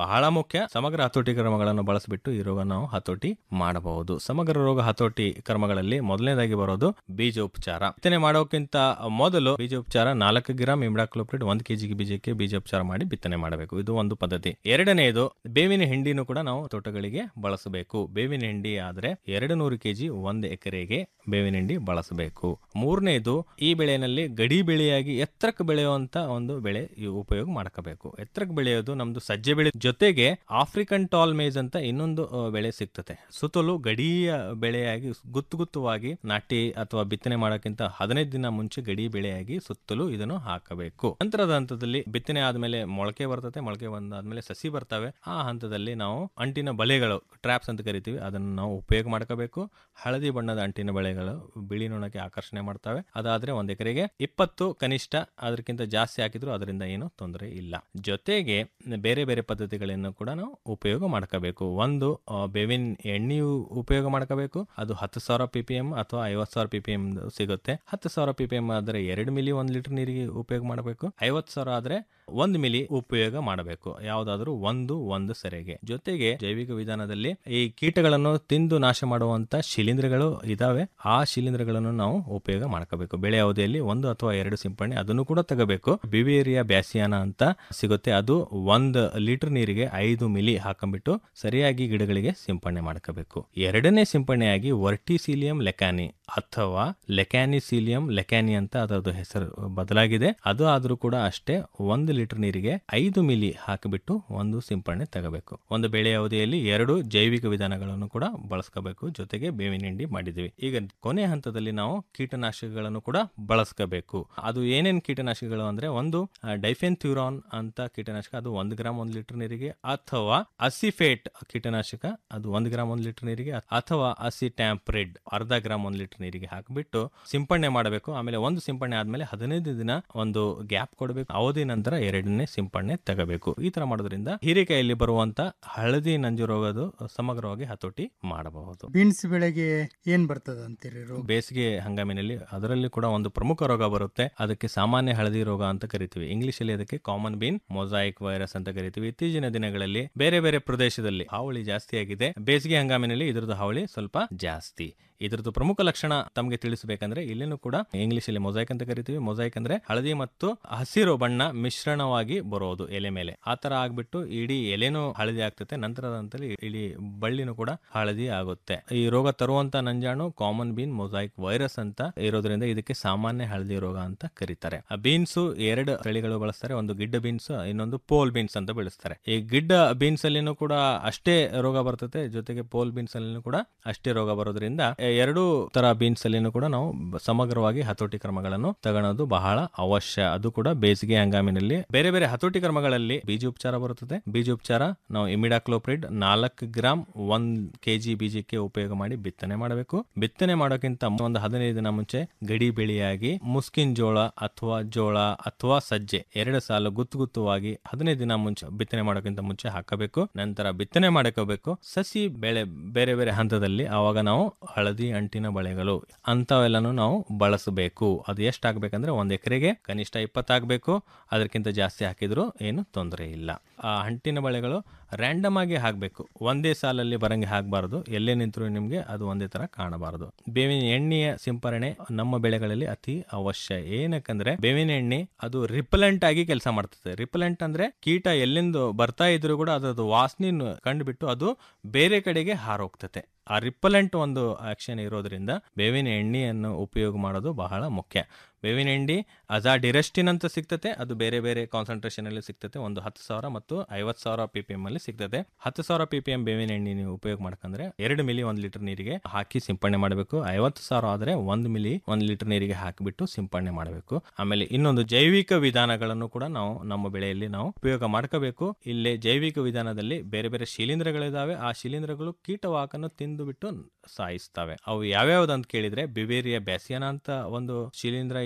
ಬಹಳ ಮುಖ್ಯ ಸಮಗ್ರ ಹತೋಟಿ ಕ್ರಮಗಳನ್ನು ಬಳಸಿಬಿಟ್ಟು ಈ ರೋಗ ನಾವು ಹತೋಟಿ ಮಾಡಬಹುದು ಸಮಗ್ರ ರೋಗ ಹತೋಟಿ ಕ್ರಮಗಳಲ್ಲಿ ಮೊದಲನೇದಾಗಿ ಬರೋದು ಬೀಜೋಪಚಾರ ಬಿತ್ತನೆ ಮಾಡೋಕ್ಕಿಂತ ಮೊದಲು ಬೀಜೋಪಚಾರ ನಾಲ್ಕು ಗ್ರಾಮ್ ಇಮ್ಡಾಕ್ಲೋಪ್ರಿಡ್ ಒಂದು ಕೆಜಿ ಬೀಜಕ್ಕೆ ಬೀಜೋಪಚಾರ ಮಾಡಿ ಬಿತ್ತನೆ ಮಾಡಬೇಕು ಇದು ಒಂದು ಪದ್ಧತಿ ಎರಡನೆಯದು ಬೇವಿನ ಹಿಂಡಿನೂ ಕೂಡ ನಾವು ತೋಟಗಳಿಗೆ ಬಳಸಬೇಕು ಬೇವಿನ ಹಿಂಡಿ ಆದ್ರೆ ಎರಡು ನೂರು ಕೆಜಿ ಒಂದು ಎಕರೆಗೆ ಬೇವಿನ ಹಿಂಡಿ ಬಳಸಬೇಕು ಮೂರನೇದು ಈ ಬೆಳೆಯಲ್ಲಿ ಗಡಿ ಬೆಳೆಯಾಗಿ ಎತ್ತರಕ್ಕೆ ಬೆಳೆಯುವಂತ ಒಂದು ಬೆಳೆ ಇವು ಉಪಯೋಗ ಮಾಡ್ಕೋಬೇಕು ಎತ್ತರಕ್ಕೆ ಬೆಳೆಯೋದು ನಮ್ದು ಸಜ್ಜೆ ಬೆಳೆ ಜೊತೆಗೆ ಆಫ್ರಿಕನ್ ಟಾಲ್ ಮೇಜ್ ಅಂತ ಇನ್ನೊಂದು ಆ, ಬೆಳೆ ಸಿಗ್ತದೆ ಸುತ್ತಲೂ ಗಡಿಯ ಬೆಳೆಯಾಗಿ ಗುತ್ತು ಗುತ್ತುವಾಗಿ ನಾಟಿ ಅಥವಾ ಬಿತ್ತನೆ ಮಾಡೋಕ್ಕಿಂತ ಹದಿನೈದು ದಿನ ಮುಂಚೆ ಗಡಿ ಬೆಳೆಯಾಗಿ ಸುತ್ತಲೂ ಇದನ್ನು ಹಾಕಬೇಕು ನಂತರದ ಹಂತದಲ್ಲಿ ಬಿತ್ತನೆ ಆದ್ಮೇಲೆ ಮೊಳಕೆ ಬರ್ತದೆ ಮೊಳಕೆ ಬಂದಾದ್ಮೇಲೆ ಸಸಿ ಬರ್ತವೆ ಆ ಹಂತದಲ್ಲಿ ನಾವು ಅಂಟಿನ ಬಲೆಗಳು ಟ್ರಾಪ್ಸ್ ಅಂತ ಕರಿತೀವಿ ಅದನ್ನು ನಾವು ಉಪಯೋಗ ಮಾಡ್ಕೋಬೇಕು ಹಳದಿ ಬಣ್ಣದ ಅಂಟಿನ ಬಳೆಗಳು ಬಿಳಿ ನೊಣಕ್ಕೆ ಆಕರ್ಷಣೆ ಮಾಡ್ತವೆ ಅದಾದ್ರೆ ಒಂದ್ ಎಕರೆಗೆ ಇಪ್ಪತ್ತು ಕನಿಷ್ಠ ಅದಕ್ಕಿಂತ ಜಾಸ್ತಿ ಹಾಕಿದ್ರು ಅದರಿಂದ ಏನು ತೊಂದರೆ ಇಲ್ಲ ಜೊತೆಗೆ ಬೇರೆ ಬೇರೆ ಪದ್ಧತಿಗಳನ್ನು ಕೂಡ ನಾವು ಉಪಯೋಗ ಮಾಡ್ಕೋಬೇಕು ಒಂದು ಆ, ಬೇವಿನ ಎಣ್ಣೆಯು ಉಪಯೋಗ ಮಾಡ್ಕೋಬೇಕು ಅದು ಹತ್ತು ಸಾವಿರ ಪಿ ಪಿ ಎಂ ಅಥವಾ ಐವತ್ತು ಸಾವಿರ ಪಿ ಪಿ ಎಂ ಸಿಗುತ್ತೆ ಹತ್ತು ಸಾವಿರ ಪಿ ಪಿ ಎಂ ಆದ್ರೆ ಎರಡು ಮಿಲಿ ಒಂದು ಲೀಟರ್ ನೀರಿಗೆ ಉಪಯೋಗ ಮಾಡಬೇಕು ಐವತ್ತು ಸಾವಿರ ಆದ್ರೆ ಒಂದು ಮಿಲಿ ಉಪಯೋಗ ಮಾಡಬೇಕು ಯಾವುದಾದ್ರೂ ಒಂದು ಒಂದು ಸೆರೆಗೆ ಜೊತೆಗೆ ಜೈವಿಕ ವಿಧಾನದಲ್ಲಿ ಈ ಕೀಟಗಳನ್ನು ತಿಂದು ನಾಶ ಮಾಡುವಂತ ಶಿಲೀಂಧ್ರಗಳು ಇದಾವೆ ಆ ಶಿಲೀಂಧ್ರಗಳನ್ನು ನಾವು ಉಪಯೋಗ ಮಾಡ್ಕೋಬೇಕು ಬೆಳೆ ಅವಧಿಯಲ್ಲಿ ಒಂದು ಅಥವಾ ಎರಡು ಸಿಂಪಡಣೆ ಅದನ್ನು ಕೂಡ ತಗೋಬೇಕು ಬಿವೇರಿಯಾ ಬ್ಯಾಸಿಯಾನ ಅಂತ ಸಿಗುತ್ತೆ ಅದು ಒಂದು ಲೀಟರ್ ನೀರಿಗೆ ಐದು ಮಿಲಿ ಹಾಕೊಂಡ್ಬಿಟ್ಟು ಸರಿಯಾಗಿ ಗಿಡಗಳಿಗೆ ಸಿಂಪಡಣೆ ಮಾಡ್ಕೋಬೇಕು ಎರಡನೇ ಸಿಂಪಡಣೆಯಾಗಿ ವರ್ಟಿಸೀಲಿಯಂ ಲೆಕಾನಿ ಅಥವಾ ಲೆಕ್ಯಾನಿಸೀಲಿಯಂ ಲೆಕ್ಯಾನಿ ಅಂತ ಅದರದ್ದು ಹೆಸರು ಬದಲಾಗಿದೆ ಅದು ಆದ್ರೂ ಕೂಡ ಅಷ್ಟೇ ಒಂದು ಲೀಟರ್ ನೀರಿಗೆ ಐದು ಮಿಲಿ ಹಾಕಿಬಿಟ್ಟು ಒಂದು ಸಿಂಪಡಣೆ ತಗೋಬೇಕು ಒಂದು ಬೆಳೆ ಅವಧಿಯಲ್ಲಿ ಎರಡು ಜೈವಿಕ ವಿಧಾನಗಳನ್ನು ಕೂಡ ಬಳಸ್ಕೋಬೇಕು ಜೊತೆಗೆ ಬೇವಿನ ಹಿಂಡಿ ಮಾಡಿದ್ವಿ ಈಗ ಕೊನೆ ಹಂತದಲ್ಲಿ ನಾವು ಕೀಟನಾಶಕಗಳನ್ನು ಕೂಡ ಬಳಸ್ಕೋಬೇಕು ಅದು ಏನೇನ್ ಕೀಟನಾಶಕಗಳು ಅಂದ್ರೆ ಒಂದು ಡೈಫೆನ್ ಥ್ಯೂರಾನ್ ಅಂತ ಕೀಟನಾಶಕ ಅದು ಒಂದು ಗ್ರಾಮ್ ಒಂದು ಲೀಟರ್ ನೀರಿಗೆ ಅಥವಾ ಅಸಿಫೇಟ್ ಕೀಟನಾಶಕ ಅದು ಒಂದು ಗ್ರಾಮ್ ಒಂದು ಲೀಟರ್ ನೀರಿಗೆ ಅಥವಾ ಅಸಿಟ್ಯಾಂಪ್ರಿಡ್ ಅರ್ಧ ಗ್ರಾಮ್ ಒಂದು ಲೀಟರ್ ನೀರಿಗೆ ಹಾಕಿಬಿಟ್ಟು ಸಿಂಪಡಣೆ ಮಾಡಬೇಕು ಆಮೇಲೆ ಒಂದು ಸಿಂಪಡಣೆ ಆದ್ಮೇಲೆ ಹದಿನೈದು ದಿನ ಒಂದು ಗ್ಯಾಪ್ ಕೊಡಬೇಕು ಅವಧಿ ನಂತರ ಎರಡನೇ ಸಿಂಪಡಣೆ ತಗೋಬೇಕು ಈ ತರ ಮಾಡೋದ್ರಿಂದ ಹೀರೆಕಾಯಲ್ಲಿ ಬರುವಂತ ಹಳದಿ ನಂಜು ರೋಗದ ಸಮಗ್ರವಾಗಿ ಹತೋಟಿ ಮಾಡಬಹುದು ಬೀನ್ಸ್ ಬೆಳೆಗೆ ಏನ್ ಬರ್ತದ ಅಂತೀರಿ ರೋಗ ಬೇಸಿಗೆ ಹಂಗಾಮಿನಲ್ಲಿ ಅದರಲ್ಲಿ ಕೂಡ ಒಂದು ಪ್ರಮುಖ ರೋಗ ಬರುತ್ತೆ ಅದಕ್ಕೆ ಸಾಮಾನ್ಯ ಹಳದಿ ರೋಗ ಅಂತ ಕರಿತೀವಿ ಇಂಗ್ಲಿಷ್ ಅಲ್ಲಿ ಅದಕ್ಕೆ ಕಾಮನ್ ಬೀನ್ ಮೊಸಾಯಿಕ್ ವೈರಸ್ ಅಂತ ಕರಿತೀವಿ ಇತ್ತೀಚಿನ ದಿನಗಳಲ್ಲಿ ಬೇರೆ ಬೇರೆ ಪ್ರದೇಶದಲ್ಲಿ ಹಾವಳಿ ಜಾಸ್ತಿ ಆಗಿದೆ ಬೇಸಿಗೆ ಹಂಗಾಮಿನಲ್ಲಿ ಇದ್ರದ್ದು ಹಾವಳಿ ಸ್ವಲ್ಪ ಜಾಸ್ತಿ ಇದ್ರದ್ದು ಪ್ರಮುಖ ಲಕ್ಷಣ ತಮಗೆ ತಿಳಿಸಬೇಕಂದ್ರೆ ಇಲ್ಲಿನೂ ಕೂಡ ಇಂಗ್ಲಿಷ್ ಅಲ್ಲಿ ಮೊಸಾಯಿಕ್ ಅಂತ ಕರಿತೀವಿ ಮೊಸಾಯಿಕ್ ಅಂದ್ರೆ ಹಳದಿ ಮತ್ತು ಹಸಿರು ಬಣ್ಣ ಮಿಶ್ರಣವಾಗಿ ಬರೋದು ಎಲೆ ಮೇಲೆ ಆ ತರ ಆಗ್ಬಿಟ್ಟು ಇಡೀ ಎಲೆನೂ ಹಳದಿ ಆಗ್ತದೆ ನಂತರದ ಹಂತದಲ್ಲಿ ಇಡೀ ಬಳ್ಳಿನೂ ಕೂಡ ಹಳದಿ ಆಗುತ್ತೆ ಈ ರೋಗ ತರುವಂತ ನಂಜಾಣು ಕಾಮನ್ ಬೀನ್ ಮೊಸಾಯಿಕ್ ವೈರಸ್ ಅಂತ ಇರೋದ್ರಿಂದ ಇದಕ್ಕೆ ಸಾಮಾನ್ಯ ಹಳದಿ ರೋಗ ಅಂತ ಕರೀತಾರೆ ಆ ಬೀನ್ಸ್ ಎರಡು ತಳಿಗಳು ಬಳಸ್ತಾರೆ ಒಂದು ಗಿಡ್ಡ ಬೀನ್ಸ್ ಇನ್ನೊಂದು ಪೋಲ್ ಬೀನ್ಸ್ ಅಂತ ಬೆಳೆಸ್ತಾರೆ ಈ ಗಿಡ್ಡ ಬೀನ್ಸ್ ಅಲ್ಲಿನೂ ಕೂಡ ಅಷ್ಟೇ ರೋಗ ಬರ್ತದೆ ಜೊತೆಗೆ ಪೋಲ್ ಬೀನ್ಸ್ ಅಲ್ಲಿನೂ ಕೂಡ ಅಷ್ಟೇ ರೋಗ ಬರೋದ್ರಿಂದ ಎ, ಎರಡೂ ತರ ಬೀನ್ಸ್ ಅಲ್ಲಿನೂ ಕೂಡ ನಾವು ಬ- ಸಮಗ್ರವಾಗಿ ಹತೋಟಿ ಕ್ರಮಗಳನ್ನು ತಗೊಳ್ಳೋದು ಬಹಳ ಅವಶ್ಯ ಅದು ಕೂಡ ಬೇಸಿಗೆ ಹಂಗಾಮಿನಲ್ಲಿ ಬೇರೆ ಬೇರೆ ಹತೋಟಿ ಕ್ರಮಗಳಲ್ಲಿ ಬೀಜೋಪಚಾರ ಬರುತ್ತದೆ ಬೀಜೋಪಚಾರ ನಾವು ಇಮಿಡಾಕ್ಲೋಪ್ರಿಡ್ ನಾಲ್ಕು ಗ್ರಾಮ್ ಒಂದ್ ಕೆಜಿ ಬೀಜಕ್ಕೆ ಉಪಯೋಗ ಮಾಡಿ ಬಿತ್ತನೆ ಮಾಡಬೇಕು ಬಿತ್ತನೆ ಮಾಡೋಕ್ಕಿಂತ ಒಂದು ಹದಿನೈದು ದಿನ ಮುಂಚೆ ಗಡಿ ಬೆಳೆಯಾಗಿ ಮುಸ್ಕಿನ್ ಜೋಳ ಅಥವಾ ಜೋಳ ಅಥವಾ ಸಜ್ಜೆ ಎರಡು ಸಾಲು ಗುತ್ತು ಗುತ್ತುವಾಗಿ ಹದಿನೈದು ದಿನ ಮುಂಚೆ ಬಿತ್ತನೆ ಮಾಡೋಕ್ಕಿಂತ ಮುಂಚೆ ಹಾಕಬೇಕು ನಂತರ ಬಿತ್ತನೆ ಮಾಡ್ಕೋಬೇಕು ಸಸಿ ಬೆಳೆ ಬೇರೆ ಬೇರೆ ಹಂತದಲ್ಲಿ ಆವಾಗ ನಾವು ಹಳದಿ ಅಂಟಿನ ಬಳೆಗಳು ಅಂತವೆಲ್ಲನೂ ನಾವು ಬಳಸಬೇಕು ಅದು ಎಷ್ಟು ಆಗ್ಬೇಕಂದ್ರೆ ಒಂದ್ ಎಕರೆಗೆ ಕನಿಷ್ಠ ಇಪ್ಪತ್ತಾಗಬೇಕು ಅದಕ್ಕಿಂತ ಜಾಸ್ತಿ ಹಾಕಿದ್ರು ಏನು ತೊಂದರೆ ಇಲ್ಲ ಆ ಅಂಟಿನ ಬಳೆಗಳು ರ್ಯಾಂಡಮ್ ಆಗಿ ಹಾಕಬೇಕು ಒಂದೇ ಸಾಲಲ್ಲಿ ಬರಂಗೆ ಹಾಕಬಾರದು ಎಲ್ಲೇ ನಿಂತರೂ ನಿಮಗೆ ಅದು ಒಂದೇ ತರ ಕಾಣಬಾರದು ಬೇವಿನ ಎಣ್ಣೆಯ ಸಿಂಪರಣೆ ನಮ್ಮ ಬೆಳೆಗಳಲ್ಲಿ ಅತಿ ಅವಶ್ಯ ಏನಕ್ಕಂದ್ರೆ ಬೇವಿನ ಎಣ್ಣೆ ಅದು ರಿಪಲೆಂಟ್ ಆಗಿ ಕೆಲಸ ಮಾಡ್ತದೆ ರಿಪಲೆಂಟ್ ಅಂದ್ರೆ ಕೀಟ ಎಲ್ಲಿಂದ ಬರ್ತಾ ಇದ್ರು ಕೂಡ ಅದರದ್ದು ವಾಸನೆ ಕಂಡುಬಿಟ್ಟು ಅದು ಬೇರೆ ಕಡೆಗೆ ಹಾರೋಗ್ತತೆ ಆ ರಿಪಲೆಂಟ್ ಒಂದು ಆಕ್ಷನ್ ಇರೋದ್ರಿಂದ ಬೇವಿನ ಎಣ್ಣೆಯನ್ನು ಉಪಯೋಗ ಮಾಡೋದು ಬಹಳ ಮುಖ್ಯ ಬೇವಿನ ಎಣ್ಣೆ ಅಜಾಡಿರೆಸ್ಟಿನ್ ಅಂತ ಸಿಗ್ತತೆ ಅದು ಬೇರೆ ಬೇರೆ ಕಾನ್ಸಂಟ್ರೇಷನ್ ಅಲ್ಲಿ ಸಿಗ್ತತೆ ಒಂದು ಹತ್ತು ಸಾವಿರ ಮತ್ತು ಐವತ್ತು ಸಾವಿರ ಪಿ ಪಿ ಎಂ ಅಲ್ಲಿ ಸಿಗ್ತದೆ ಹತ್ತು ಸಾವಿರ ಪಿ ಪಿ ಎಂ ಬೇವಿನ ಎಣ್ಣೆ ನೀವು ಉಪಯೋಗ ಮಾಡ್ಕಂದ್ರೆ ಎರಡು ಮಿಲಿ ಒಂದು ಲೀಟರ್ ನೀರಿಗೆ ಹಾಕಿ ಸಿಂಪಡಣೆ ಮಾಡಬೇಕು ಐವತ್ತು ಸಾವಿರ ಆದ್ರೆ ಒಂದು ಮಿಲಿ ಒಂದು ಲೀಟರ್ ನೀರಿಗೆ ಹಾಕಿಬಿಟ್ಟು ಸಿಂಪಡಣೆ ಮಾಡಬೇಕು ಆಮೇಲೆ ಇನ್ನೊಂದು ಜೈವಿಕ ವಿಧಾನಗಳನ್ನು ಕೂಡ ನಾವು ನಮ್ಮ ಬೆಳೆಯಲ್ಲಿ ನಾವು ಉಪಯೋಗ ಮಾಡ್ಕೋಬೇಕು ಇಲ್ಲಿ ಜೈವಿಕ ವಿಧಾನದಲ್ಲಿ ಬೇರೆ ಬೇರೆ ಶಿಲೀಂಧ್ರಗಳಿದಾವೆ ಆ ಶಿಲೀಂಧ್ರಗಳು ಕೀಟವಾಕನ್ನು ತಿಂದು ಬಿಟ್ಟು ಸಾಯಿಸ್ತವೆ ಅವು ಯಾವ್ಯಾವ್ದು ಅಂತ ಕೇಳಿದ್ರೆ ಬಿವೇರಿಯಾ ಬ್ಯಾಸಿಯಾನ ಅಂತ ಒಂದು ಶಿಲೀಂಧ್ರ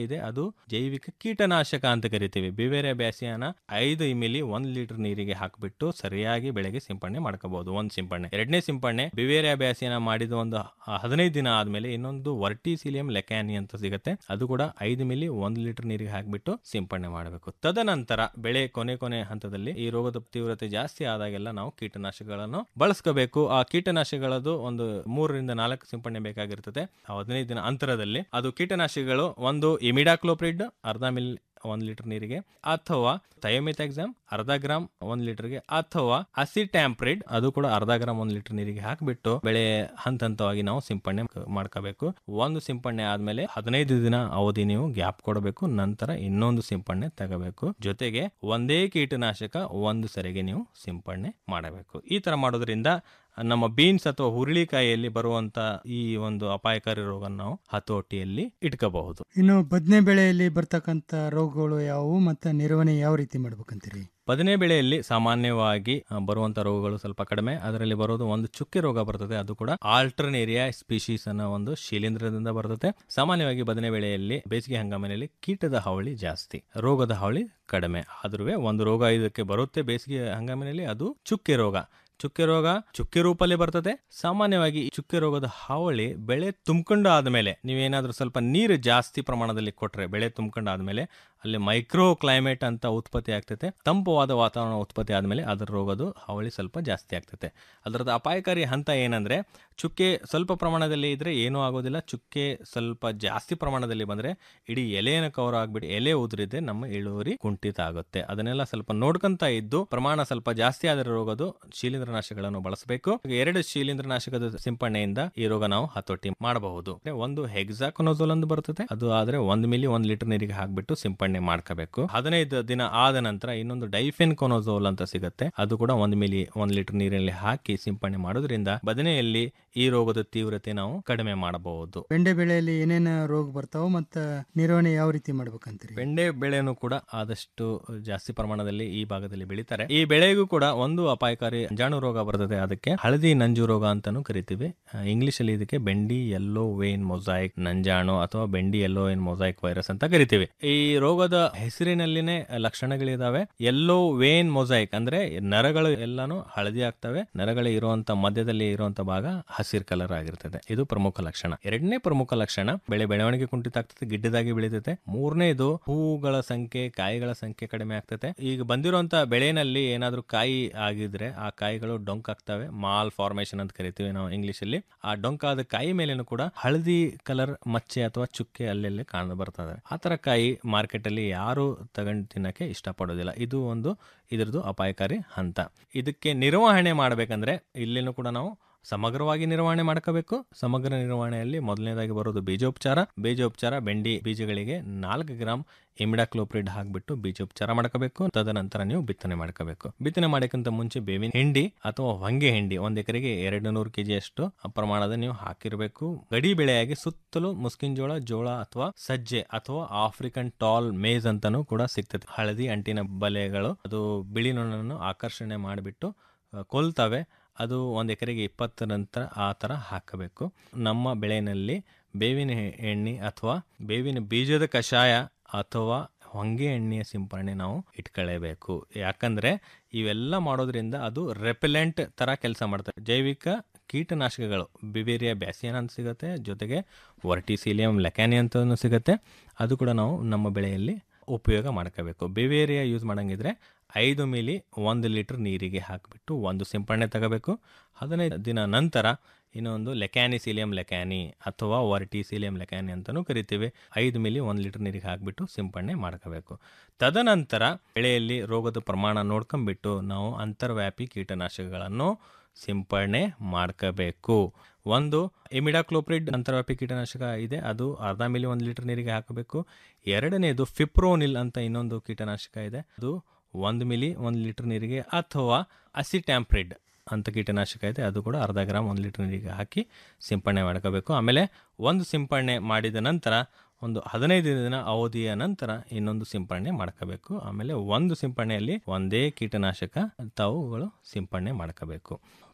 ಇದೆ ಅದು ಜೈವಿಕ ಕೀಟನಾಶಕ ಅಂತ ಕರಿತೀವಿ ಬಿವೇರಿಯಾ ಬ್ಯಾಸಿಯಾನ ಐದು ಇಮಿಲಿ ಒಂದ್ ಲೀಟರ್ ನೀರಿಗೆ ಹಾಕಿಬಿಟ್ಟು ಸರಿಯಾಗಿ ಬೆಳೆಗೆ ಸಿಂಪಡಣೆ ಮಾಡ್ಕೋಬಹುದು ಒಂದ್ ಸಿಂಪಡಣೆ ಎರಡನೇ ಸಿಂಪಡಣೆ ಬಿವೇರಿಯಾ ಬ್ಯಾಸಿಯಾನ ಮಾಡಿದ ಒಂದು ಹದಿನೈದು ದಿನ ಆದ್ಮೇಲೆ ಇನ್ನೊಂದು ವರ್ಟಿಸಿಲಿಯಂ ಲೆಕ್ಯಾನಿ ಅಂತ ಸಿಗುತ್ತೆ ಅದು ಕೂಡ ಐದು ಮಿಲಿ ಒಂದ್ ಲೀಟರ್ ನೀರಿಗೆ ಹಾಕಿಬಿಟ್ಟು ಸಿಂಪಡಣೆ ಮಾಡಬೇಕು ತದನಂತರ ಬೆಳೆ ಕೊನೆ ಕೊನೆ ಹಂತದಲ್ಲಿ ಈ ರೋಗದ ತೀವ್ರತೆ ಜಾಸ್ತಿ ಆದಾಗೆಲ್ಲ ನಾವು ಕೀಟನಾಶಕಗಳನ್ನು ಬಳಸ್ಕೋಬೇಕು ಆ ಕೀಟನಾಶಕಗಳದ್ದು ಒಂದು ಮೂರರಿಂದ ನಾಲ್ಕು ಸಿಂಪಡಣೆ ಬೇಕಾಗಿರ್ತದೆ ಆ ಹದಿನೈದು ದಿನ ಅಂತರದಲ್ಲಿ ಅದು ಕೀಟನಾಶಕಗಳು ಒಂದು ಇಮಿಡಾಕ್ಲೋಪ್ರಿಡ್ ಅರ್ಧ ಮಿಲ್ ಒಂದ್ ಲೀಟರ್ ನೀರಿಗೆ ಅಥವಾ ಥಯೋಮಿಥಾಕ್ಸಾಮ್ ಅರ್ಧ ಗ್ರಾಮ್ ಒಂದ್ ಲೀಟರ್ಗೆ ಅಥವಾ ಅಸಿಟ್ಯಾಂಪ್ರಿಡ್ ಅದು ಕೂಡ ಅರ್ಧ ಗ್ರಾಮ್ ಒಂದ್ ಲೀಟರ್ ನೀರಿಗೆ ಹಾಕಿಬಿಟ್ಟು ಬೆಳೆ ಹಂತ ಹಂತವಾಗಿ ನಾವು ಸಿಂಪಡಣೆ ಮಾಡ್ಕೋಬೇಕು ಒಂದು ಸಿಂಪಡಣೆ ಆದ್ಮೇಲೆ ಹದಿನೈದು ದಿನ ಅವಧಿ ನೀವು ಗ್ಯಾಪ್ ಕೊಡಬೇಕು ನಂತರ ಇನ್ನೊಂದು ಸಿಂಪಡಣೆ ತಗೋಬೇಕು ಜೊತೆಗೆ ಒಂದೇ ಕೀಟನಾಶಕ ಒಂದು ಸರಿಗೆ ನೀವು ಸಿಂಪಡಣೆ ಮಾಡಬೇಕು ಈ ತರ ಮಾಡೋದ್ರಿಂದ ನಮ್ಮ ಬೀನ್ಸ್ ಅಥವಾ ಹುರುಳಿಕಾಯಿಯಲ್ಲಿ ಬರುವಂತ ಈ ಒಂದು ಅಪಾಯಕಾರಿ ರೋಗ ನಾವು ಹತೋಟಿಯಲ್ಲಿ ಇಟ್ಕೋಬಹುದು ಇನ್ನು ಬದನೆ ಬೆಳೆಯಲ್ಲಿ ಬರ್ತಕ್ಕಂಥ ರೋಗಗಳು ಯಾವುವು ಮತ್ತು ನಿರ್ವಹಣೆ ಯಾವ ರೀತಿ ಮಾಡ್ಬೇಕಂತೀರಿ ಬದನೆ ಬೆಳೆಯಲ್ಲಿ ಸಾಮಾನ್ಯವಾಗಿ ಆ, ಬರುವಂತ ರೋಗಗಳು ಸ್ವಲ್ಪ ಕಡಿಮೆ ಅದರಲ್ಲಿ ಬರೋದು ಒಂದು ಚುಕ್ಕೆ ರೋಗ ಬರ್ತದೆ ಅದು ಕೂಡ ಆಲ್ಟರ್ನೇರಿಯಾ ಸ್ಪೀಶೀಸ್ ಅನ್ನೋ ಒಂದು ಶಿಲೀಂಧ್ರದಿಂದ ಬರ್ತದೆ ಸಾಮಾನ್ಯವಾಗಿ ಬದನೆ ಬೆಳೆಯಲ್ಲಿ ಬೇಸಿಗೆ ಹಂಗಾಮಿನಲ್ಲಿ ಕೀಟದ ಹಾವಳಿ ಜಾಸ್ತಿ ರೋಗದ ಹಾವಳಿ ಕಡಿಮೆ ಆದ್ರೂ ಒಂದು ರೋಗ ಇದಕ್ಕೆ ಬರುತ್ತೆ ಬೇಸಿಗೆ ಹಂಗಾಮಿನಲ್ಲಿ ಅದು ಚುಕ್ಕೆ ರೋಗ ಚುಕ್ಕೆ ರೋಗ ಚುಕ್ಕೆ ರೂಪಲ್ಲಿ ಬರ್ತದೆ ಸಾಮಾನ್ಯವಾಗಿ ಈ ಚುಕ್ಕೆ ರೋಗದ ಹಾವಳಿ ಬೆಳೆ ತುಂಬಿಕೊಂಡು ಆದ್ಮೇಲೆ ನೀವೇನಾದ್ರೂ ಸ್ವಲ್ಪ ನೀರು ಜಾಸ್ತಿ ಪ್ರಮಾಣದಲ್ಲಿ ಕೊಟ್ರೆ ಬೆಳೆ ತುಂಬಿಕೊಂಡು ಆದ್ಮೇಲೆ ಅಲ್ಲಿ ಮೈಕ್ರೋ ಕ್ಲೈಮೇಟ್ ಅಂತ ಉತ್ಪತ್ತಿ ಆಗ್ತೈತೆ ತಂಪವಾದ ವಾತಾವರಣ ಉತ್ಪತ್ತಿ ಆದ್ಮೇಲೆ ಅದರ ರೋಗದ ಹಾವಳಿ ಸ್ವಲ್ಪ ಜಾಸ್ತಿ ಆಗ್ತೈತೆ ಅದರದ್ದು ಅಪಾಯಕಾರಿ ಹಂತ ಏನಂದ್ರೆ ಚುಕ್ಕೆ ಸ್ವಲ್ಪ ಪ್ರಮಾಣದಲ್ಲಿ ಇದ್ರೆ ಏನೂ ಆಗೋದಿಲ್ಲ ಚುಕ್ಕೆ ಸ್ವಲ್ಪ ಜಾಸ್ತಿ ಪ್ರಮಾಣದಲ್ಲಿ ಬಂದ್ರೆ ಇಡೀ ಎಲೆಯನ್ನು ಕವರ್ ಆಗ್ಬಿಟ್ಟು ಎಲೆ ಉದುರಿದ್ರೆ ನಮ್ಮ ಇಳುವರಿ ಕುಂಠಿತ ಆಗುತ್ತೆ ಅದನ್ನೆಲ್ಲ ಸ್ವಲ್ಪ ನೋಡ್ಕೊಂತ ಇದ್ದು ಪ್ರಮಾಣ ಸ್ವಲ್ಪ ಜಾಸ್ತಿ ಆದ್ರೆ ರೋಗದು ಶಿಲೀಂಧ್ರನಾಶಕಗಳನ್ನು ಬಳಸಬೇಕು ಎರಡು ಶಿಲೀಂಧ್ರನಾಶಕದ ಸಿಂಪಡಣೆಯಿಂದ ಈ ರೋಗ ನಾವು ಹತೋಟಿ ಮಾಡಬಹುದು ಅಂದ್ರೆ ಒಂದು ಹೆಕ್ಸಾಕೊನೋಸೋಲ್ ಅಂತ ಬರ್ತದೆ ಅದು ಆದ್ರೆ ಒಂದ್ ಮಿಲಿ ಒಂದ್ ಲೀಟರ್ ನೀರಿಗೆ ಹಾಕ್ಬಿಟ್ಟು ಸಿಂಪಡಣೆ ಮಾಡ್ಕೋಬೇಕು ಹದಿನೈದು ದಿನ ಆದ ನಂತರ ಇನ್ನೊಂದು ಡೈಫೆನ್ ಕೊನೋಸೋಲ್ ಅಂತ ಸಿಗುತ್ತೆ ಅದು ಕೂಡ ಒಂದ್ ಮಿಲಿ ಒಂದ್ ಲೀಟರ್ ನೀರಲ್ಲಿ ಹಾಕಿ ಸಿಂಪಡಣೆ ಮಾಡೋದ್ರಿಂದ ಬದನೆಯಲ್ಲಿ ಈ ರೋಗದ ತೀವ್ರತೆ ನಾವು ಕಡಿಮೆ ಮಾಡಬಹುದು ಬೆಂಡೆ ಬೆಳೆಯಲ್ಲಿ ಏನೇನು ರೋಗ ಬರ್ತಾವ ಮತ್ತು ನಿರ್ವಹಣೆ ಯಾವ ರೀತಿ ಮಾಡ್ಬೇಕಂತೀರಿ ಬೆಂಡೆ ಬೆಳೆನೂ ಕೂಡ ಆದಷ್ಟು ಜಾಸ್ತಿ ಪ್ರಮಾಣದಲ್ಲಿ ಈ ಭಾಗದಲ್ಲಿ ಬೆಳೀತಾರೆ ಈ ಬೆಳೆಗೂ ಕೂಡ ಒಂದು ಅಪಾಯಕಾರಿ ಜಾಣು ರೋಗ ಬರ್ತದೆ ಅದಕ್ಕೆ ಹಳದಿ ನಂಜು ರೋಗ ಅಂತಾನು ಕರಿತೀವಿ ಇಂಗ್ಲಿಷ್ ಅಲ್ಲಿ ಇದಕ್ಕೆ ಬೆಂಡಿ ಯೆಲ್ಲೋ ವೇನ್ ಮೊಸಾಯಿಕ್ ನಂಜಾಣು ಅಥವಾ ಬೆಂಡಿ ಯೆಲ್ಲೋ ವೇನ್ ಮೊಸಾಯಿಕ್ ವೈರಸ್ ಅಂತ ಕರಿತೀವಿ ಈ ರೋಗದ ಹೆಸರಿನಲ್ಲಿನೇ ಲಕ್ಷಣಗಳಿದಾವೆ ಯೆಲ್ಲೋ ವೇನ್ ಮೊಸಾಯಿಕ್ ಅಂದ್ರೆ ನರಗಳು ಎಲ್ಲಾನು ಹಳದಿ ಆಗ್ತವೆ ನರಗಳು ಇರುವಂತ ಮಧ್ಯದಲ್ಲಿ ಇರುವಂತ ಭಾಗ ಹಸಿರು ಕಲರ್ ಆಗಿರ್ತದೆ ಇದು ಪ್ರಮುಖ ಲಕ್ಷಣ ಎರಡನೇ ಪ್ರಮುಖ ಲಕ್ಷಣ ಬೆಳೆ ಬೆಳವಣಿಗೆ ಕುಂಠಿತ ಆಗ್ತದೆ ಗಿಡ್ಡದಾಗಿ ಬೆಳೀತದೆ ಮೂರನೇದು ಹೂಗಳ ಸಂಖ್ಯೆ ಕಾಯಿಗಳ ಸಂಖ್ಯೆ ಕಡಿಮೆ ಆಗ್ತದೆ ಈಗ ಬಂದಿರುವಂತ ಬೆಳೆನಲ್ಲಿ ಏನಾದ್ರೂ ಕಾಯಿ ಆಗಿದ್ರೆ ಆ ಕಾಯಿಗಳು ಡೊಂಕ್ ಆಗ್ತವೆ ಮಾಲ್ ಫಾರ್ಮೇಶನ್ ಅಂತ ಕರಿತೀವಿ ನಾವು ಇಂಗ್ಲಿಷ್ ಅಲ್ಲಿ ಆ ಡೊಂಕಾದ ಕಾಯಿ ಮೇಲೇನು ಕೂಡ ಹಳದಿ ಕಲರ್ ಮಚ್ಚೆ ಅಥವಾ ಚುಕ್ಕೆ ಅಲ್ಲೆಲ್ಲಿ ಕಾಣ ಬರ್ತದೆ ಆ ತರ ಕಾಯಿ ಮಾರ್ಕೆಟ್ ಅಲ್ಲಿ ಯಾರು ತಗೊಂಡು ತಿನ್ನಕ್ಕೆ ಇಷ್ಟಪಡೋದಿಲ್ಲ ಇದು ಒಂದು ಇದ್ರದ್ದು ಅಪಾಯಕಾರಿ ಹಂತ ಇದಕ್ಕೆ ನಿರ್ವಹಣೆ ಮಾಡ್ಬೇಕಂದ್ರೆ ಇಲ್ಲೇನು ಕೂಡ ನಾವು ಸಮಗ್ರವಾಗಿ ನಿರ್ವಹಣೆ ಮಾಡ್ಕೋಬೇಕು ಸಮಗ್ರ ನಿರ್ವಹಣೆಯಲ್ಲಿ ಮೊದಲನೇದಾಗಿ ಬರೋದು ಬೀಜೋಪಚಾರ ಬೀಜೋಪಚಾರ ಬೆಂಡಿ ಬೀಜಗಳಿಗೆ ನಾಲ್ಕು ಗ್ರಾಮ್ ಇಮಿಡಾಕ್ಲೋಪ್ರಿಡ್ ಹಾಕ್ಬಿಟ್ಟು ಬೀಜೋಪಚಾರ ಮಾಡ್ಕೋಬೇಕು ತದನಂತರ ನೀವು ಬಿತ್ತನೆ ಮಾಡ್ಕೋಬೇಕು ಬಿತ್ತನೆ ಮಾಡೋಕ್ಕಿಂತ ಮುಂಚೆ ಬೇವಿನ ಹಿಂಡಿ ಅಥವಾ ಹೊಂಗೆ ಹಿಂಡಿ ಒಂದ್ ಎಕರೆಗೆ ಎರಡು ನೂರು ಕೆಜಿ ಅಷ್ಟು ಪ್ರಮಾಣದ ನೀವು ಹಾಕಿರಬೇಕು ಗಡಿ ಬೆಳೆಯಾಗಿ ಸುತ್ತಲೂ ಮುಸ್ಕಿನ್ ಜೋಳ ಜೋಳ ಅಥವಾ ಸಜ್ಜೆ ಅಥವಾ ಆಫ್ರಿಕನ್ ಟಾಲ್ ಮೇಜ್ ಅಂತಾನೂ ಕೂಡ ಸಿಗ್ತದೆ ಹಳದಿ ಅಂಟಿನ ಬಲೆಗಳು ಅದು ಬಿಳಿ ನೊಣವನ್ನು ಆಕರ್ಷಣೆ ಮಾಡಿಬಿಟ್ಟು ಕೊಲ್ತವೆ ಅದು ಒಂದು ಎಕರೆಗೆ ಇಪ್ಪತ್ತರ ನಂತರ ಆ ಥರ ಹಾಕಬೇಕು ನಮ್ಮ ಬೆಳೆಯಲ್ಲಿ ಬೇವಿನ ಎ- ಎಣ್ಣೆ ಅಥವಾ ಬೇವಿನ ಬೀಜದ ಕಷಾಯ ಅಥವಾ ಹೊಂಗೆ ಎಣ್ಣೆಯ ಸಿಂಪರಣೆ ನಾವು ಇಟ್ಕೊಳ್ಳೇಬೇಕು ಯಾಕಂದ್ರೆ ಇವೆಲ್ಲ ಮಾಡೋದ್ರಿಂದ ಅದು ರೆಪೆಲೆಂಟ್ ತರ ಕೆಲಸ ಮಾಡ್ತದೆ ಜೈವಿಕ ಕೀಟನಾಶಕಗಳು ಬಿವೇರಿಯಾ ಬ್ಯಾಸಿಯನ್ ಅಂತ ಸಿಗುತ್ತೆ ಜೊತೆಗೆ ವರ್ಟಿಸಿಲಿಯಂ ಲೆಕ್ಯಾನಿ ಅಂತ ಸಿಗುತ್ತೆ ಅದು ಕೂಡ ನಾವು ನಮ್ಮ ಬೆಳೆಯಲ್ಲಿ ಉಪಯೋಗ ಮಾಡ್ಕೋಬೇಕು ಬಿವೇರಿಯಾ ಯೂಸ್ ಮಾಡಂಗಿದ್ರೆ ಐದು ಮಿಲಿ ಒಂದು ಲೀಟರ್ ನೀರಿಗೆ ಹಾಕಿಬಿಟ್ಟು ಒಂದು ಸಿಂಪರಣೆ ತಗೋಬೇಕು ಹದಿನೈದು ದಿನ ನಂತರ ಇನ್ನೊಂದು ಲೆಕ್ಯಾನಿಸಿಲಿಯಂ ಲೆಕ್ಯಾನಿ ಅಥವಾ ವರ್ಟಿಸಿಲಿಯಂ ಲೆಕ್ಯಾನಿ ಅಂತಲೂ ಕರಿತೀವಿ ಐದು ಮಿಲಿ ಒಂದು ಲೀಟರ್ ನೀರಿಗೆ ಹಾಕಿಬಿಟ್ಟು ಸಿಂಪರಣೆ ಮಾಡ್ಕೋಬೇಕು ತದನಂತರ ಬೆಳೆಯಲ್ಲಿ ರೋಗದ ಪ್ರಮಾಣ ನೋಡ್ಕೊಂಡ್ಬಿಟ್ಟು ನಾವು ಅಂತರ್ವ್ಯಾಪಿ ಕೀಟನಾಶಕಗಳನ್ನು ಸಿಂಪರಣೆ ಮಾಡ್ಕೋಬೇಕು ಒಂದು ಇಮಿಡಾಕ್ಲೋಪ್ರಿಡ್ ಅಂತರ್ವ್ಯಾಪಿ ಕೀಟನಾಶಕ ಇದೆ ಅದು ಅರ್ಧ ಮಿಲಿ ಒಂದು ಲೀಟರ್ ನೀರಿಗೆ ಹಾಕಬೇಕು ಎರಡನೇದು ಫಿಪ್ರೋನಿಲ್ ಅಂತ ಇನ್ನೊಂದು ಕೀಟನಾಶಕ ಇದೆ ಅದು ಒಂದು ಮಿಲಿ ಒಂದು ಲೀಟರ್ ನೀರಿಗೆ ಅಥವಾ ಅಸಿಟ್ಯಾಂಪ್ರಿಡ್ ಅಂತ ಕೀಟನಾಶಕ ಇದೆ ಅದು ಕೂಡ ಅರ್ಧ ಗ್ರಾಮ್ ಒಂದು ಲೀಟರ್ ನೀರಿಗೆ ಹಾಕಿ ಸಿಂಪಡಣೆ ಮಾಡ್ಕೋಬೇಕು ಆಮೇಲೆ ಒಂದು ಸಿಂಪಡಣೆ ಮಾಡಿದ ನಂತರ ಒಂದು ಹದಿನೈದು ದಿನ ಅವಧಿಯ ನಂತರ ಇನ್ನೊಂದು ಸಿಂಪಡಣೆ ಮಾಡ್ಕೋಬೇಕು ಆಮೇಲೆ ಒಂದು ಸಿಂಪಡಣೆಯಲ್ಲಿ ಒಂದೇ ಕೀಟನಾಶಕ ತಾವುಗಳು ಸಿಂಪಡಣೆ ಮಾಡ್ಕೋಬೇಕು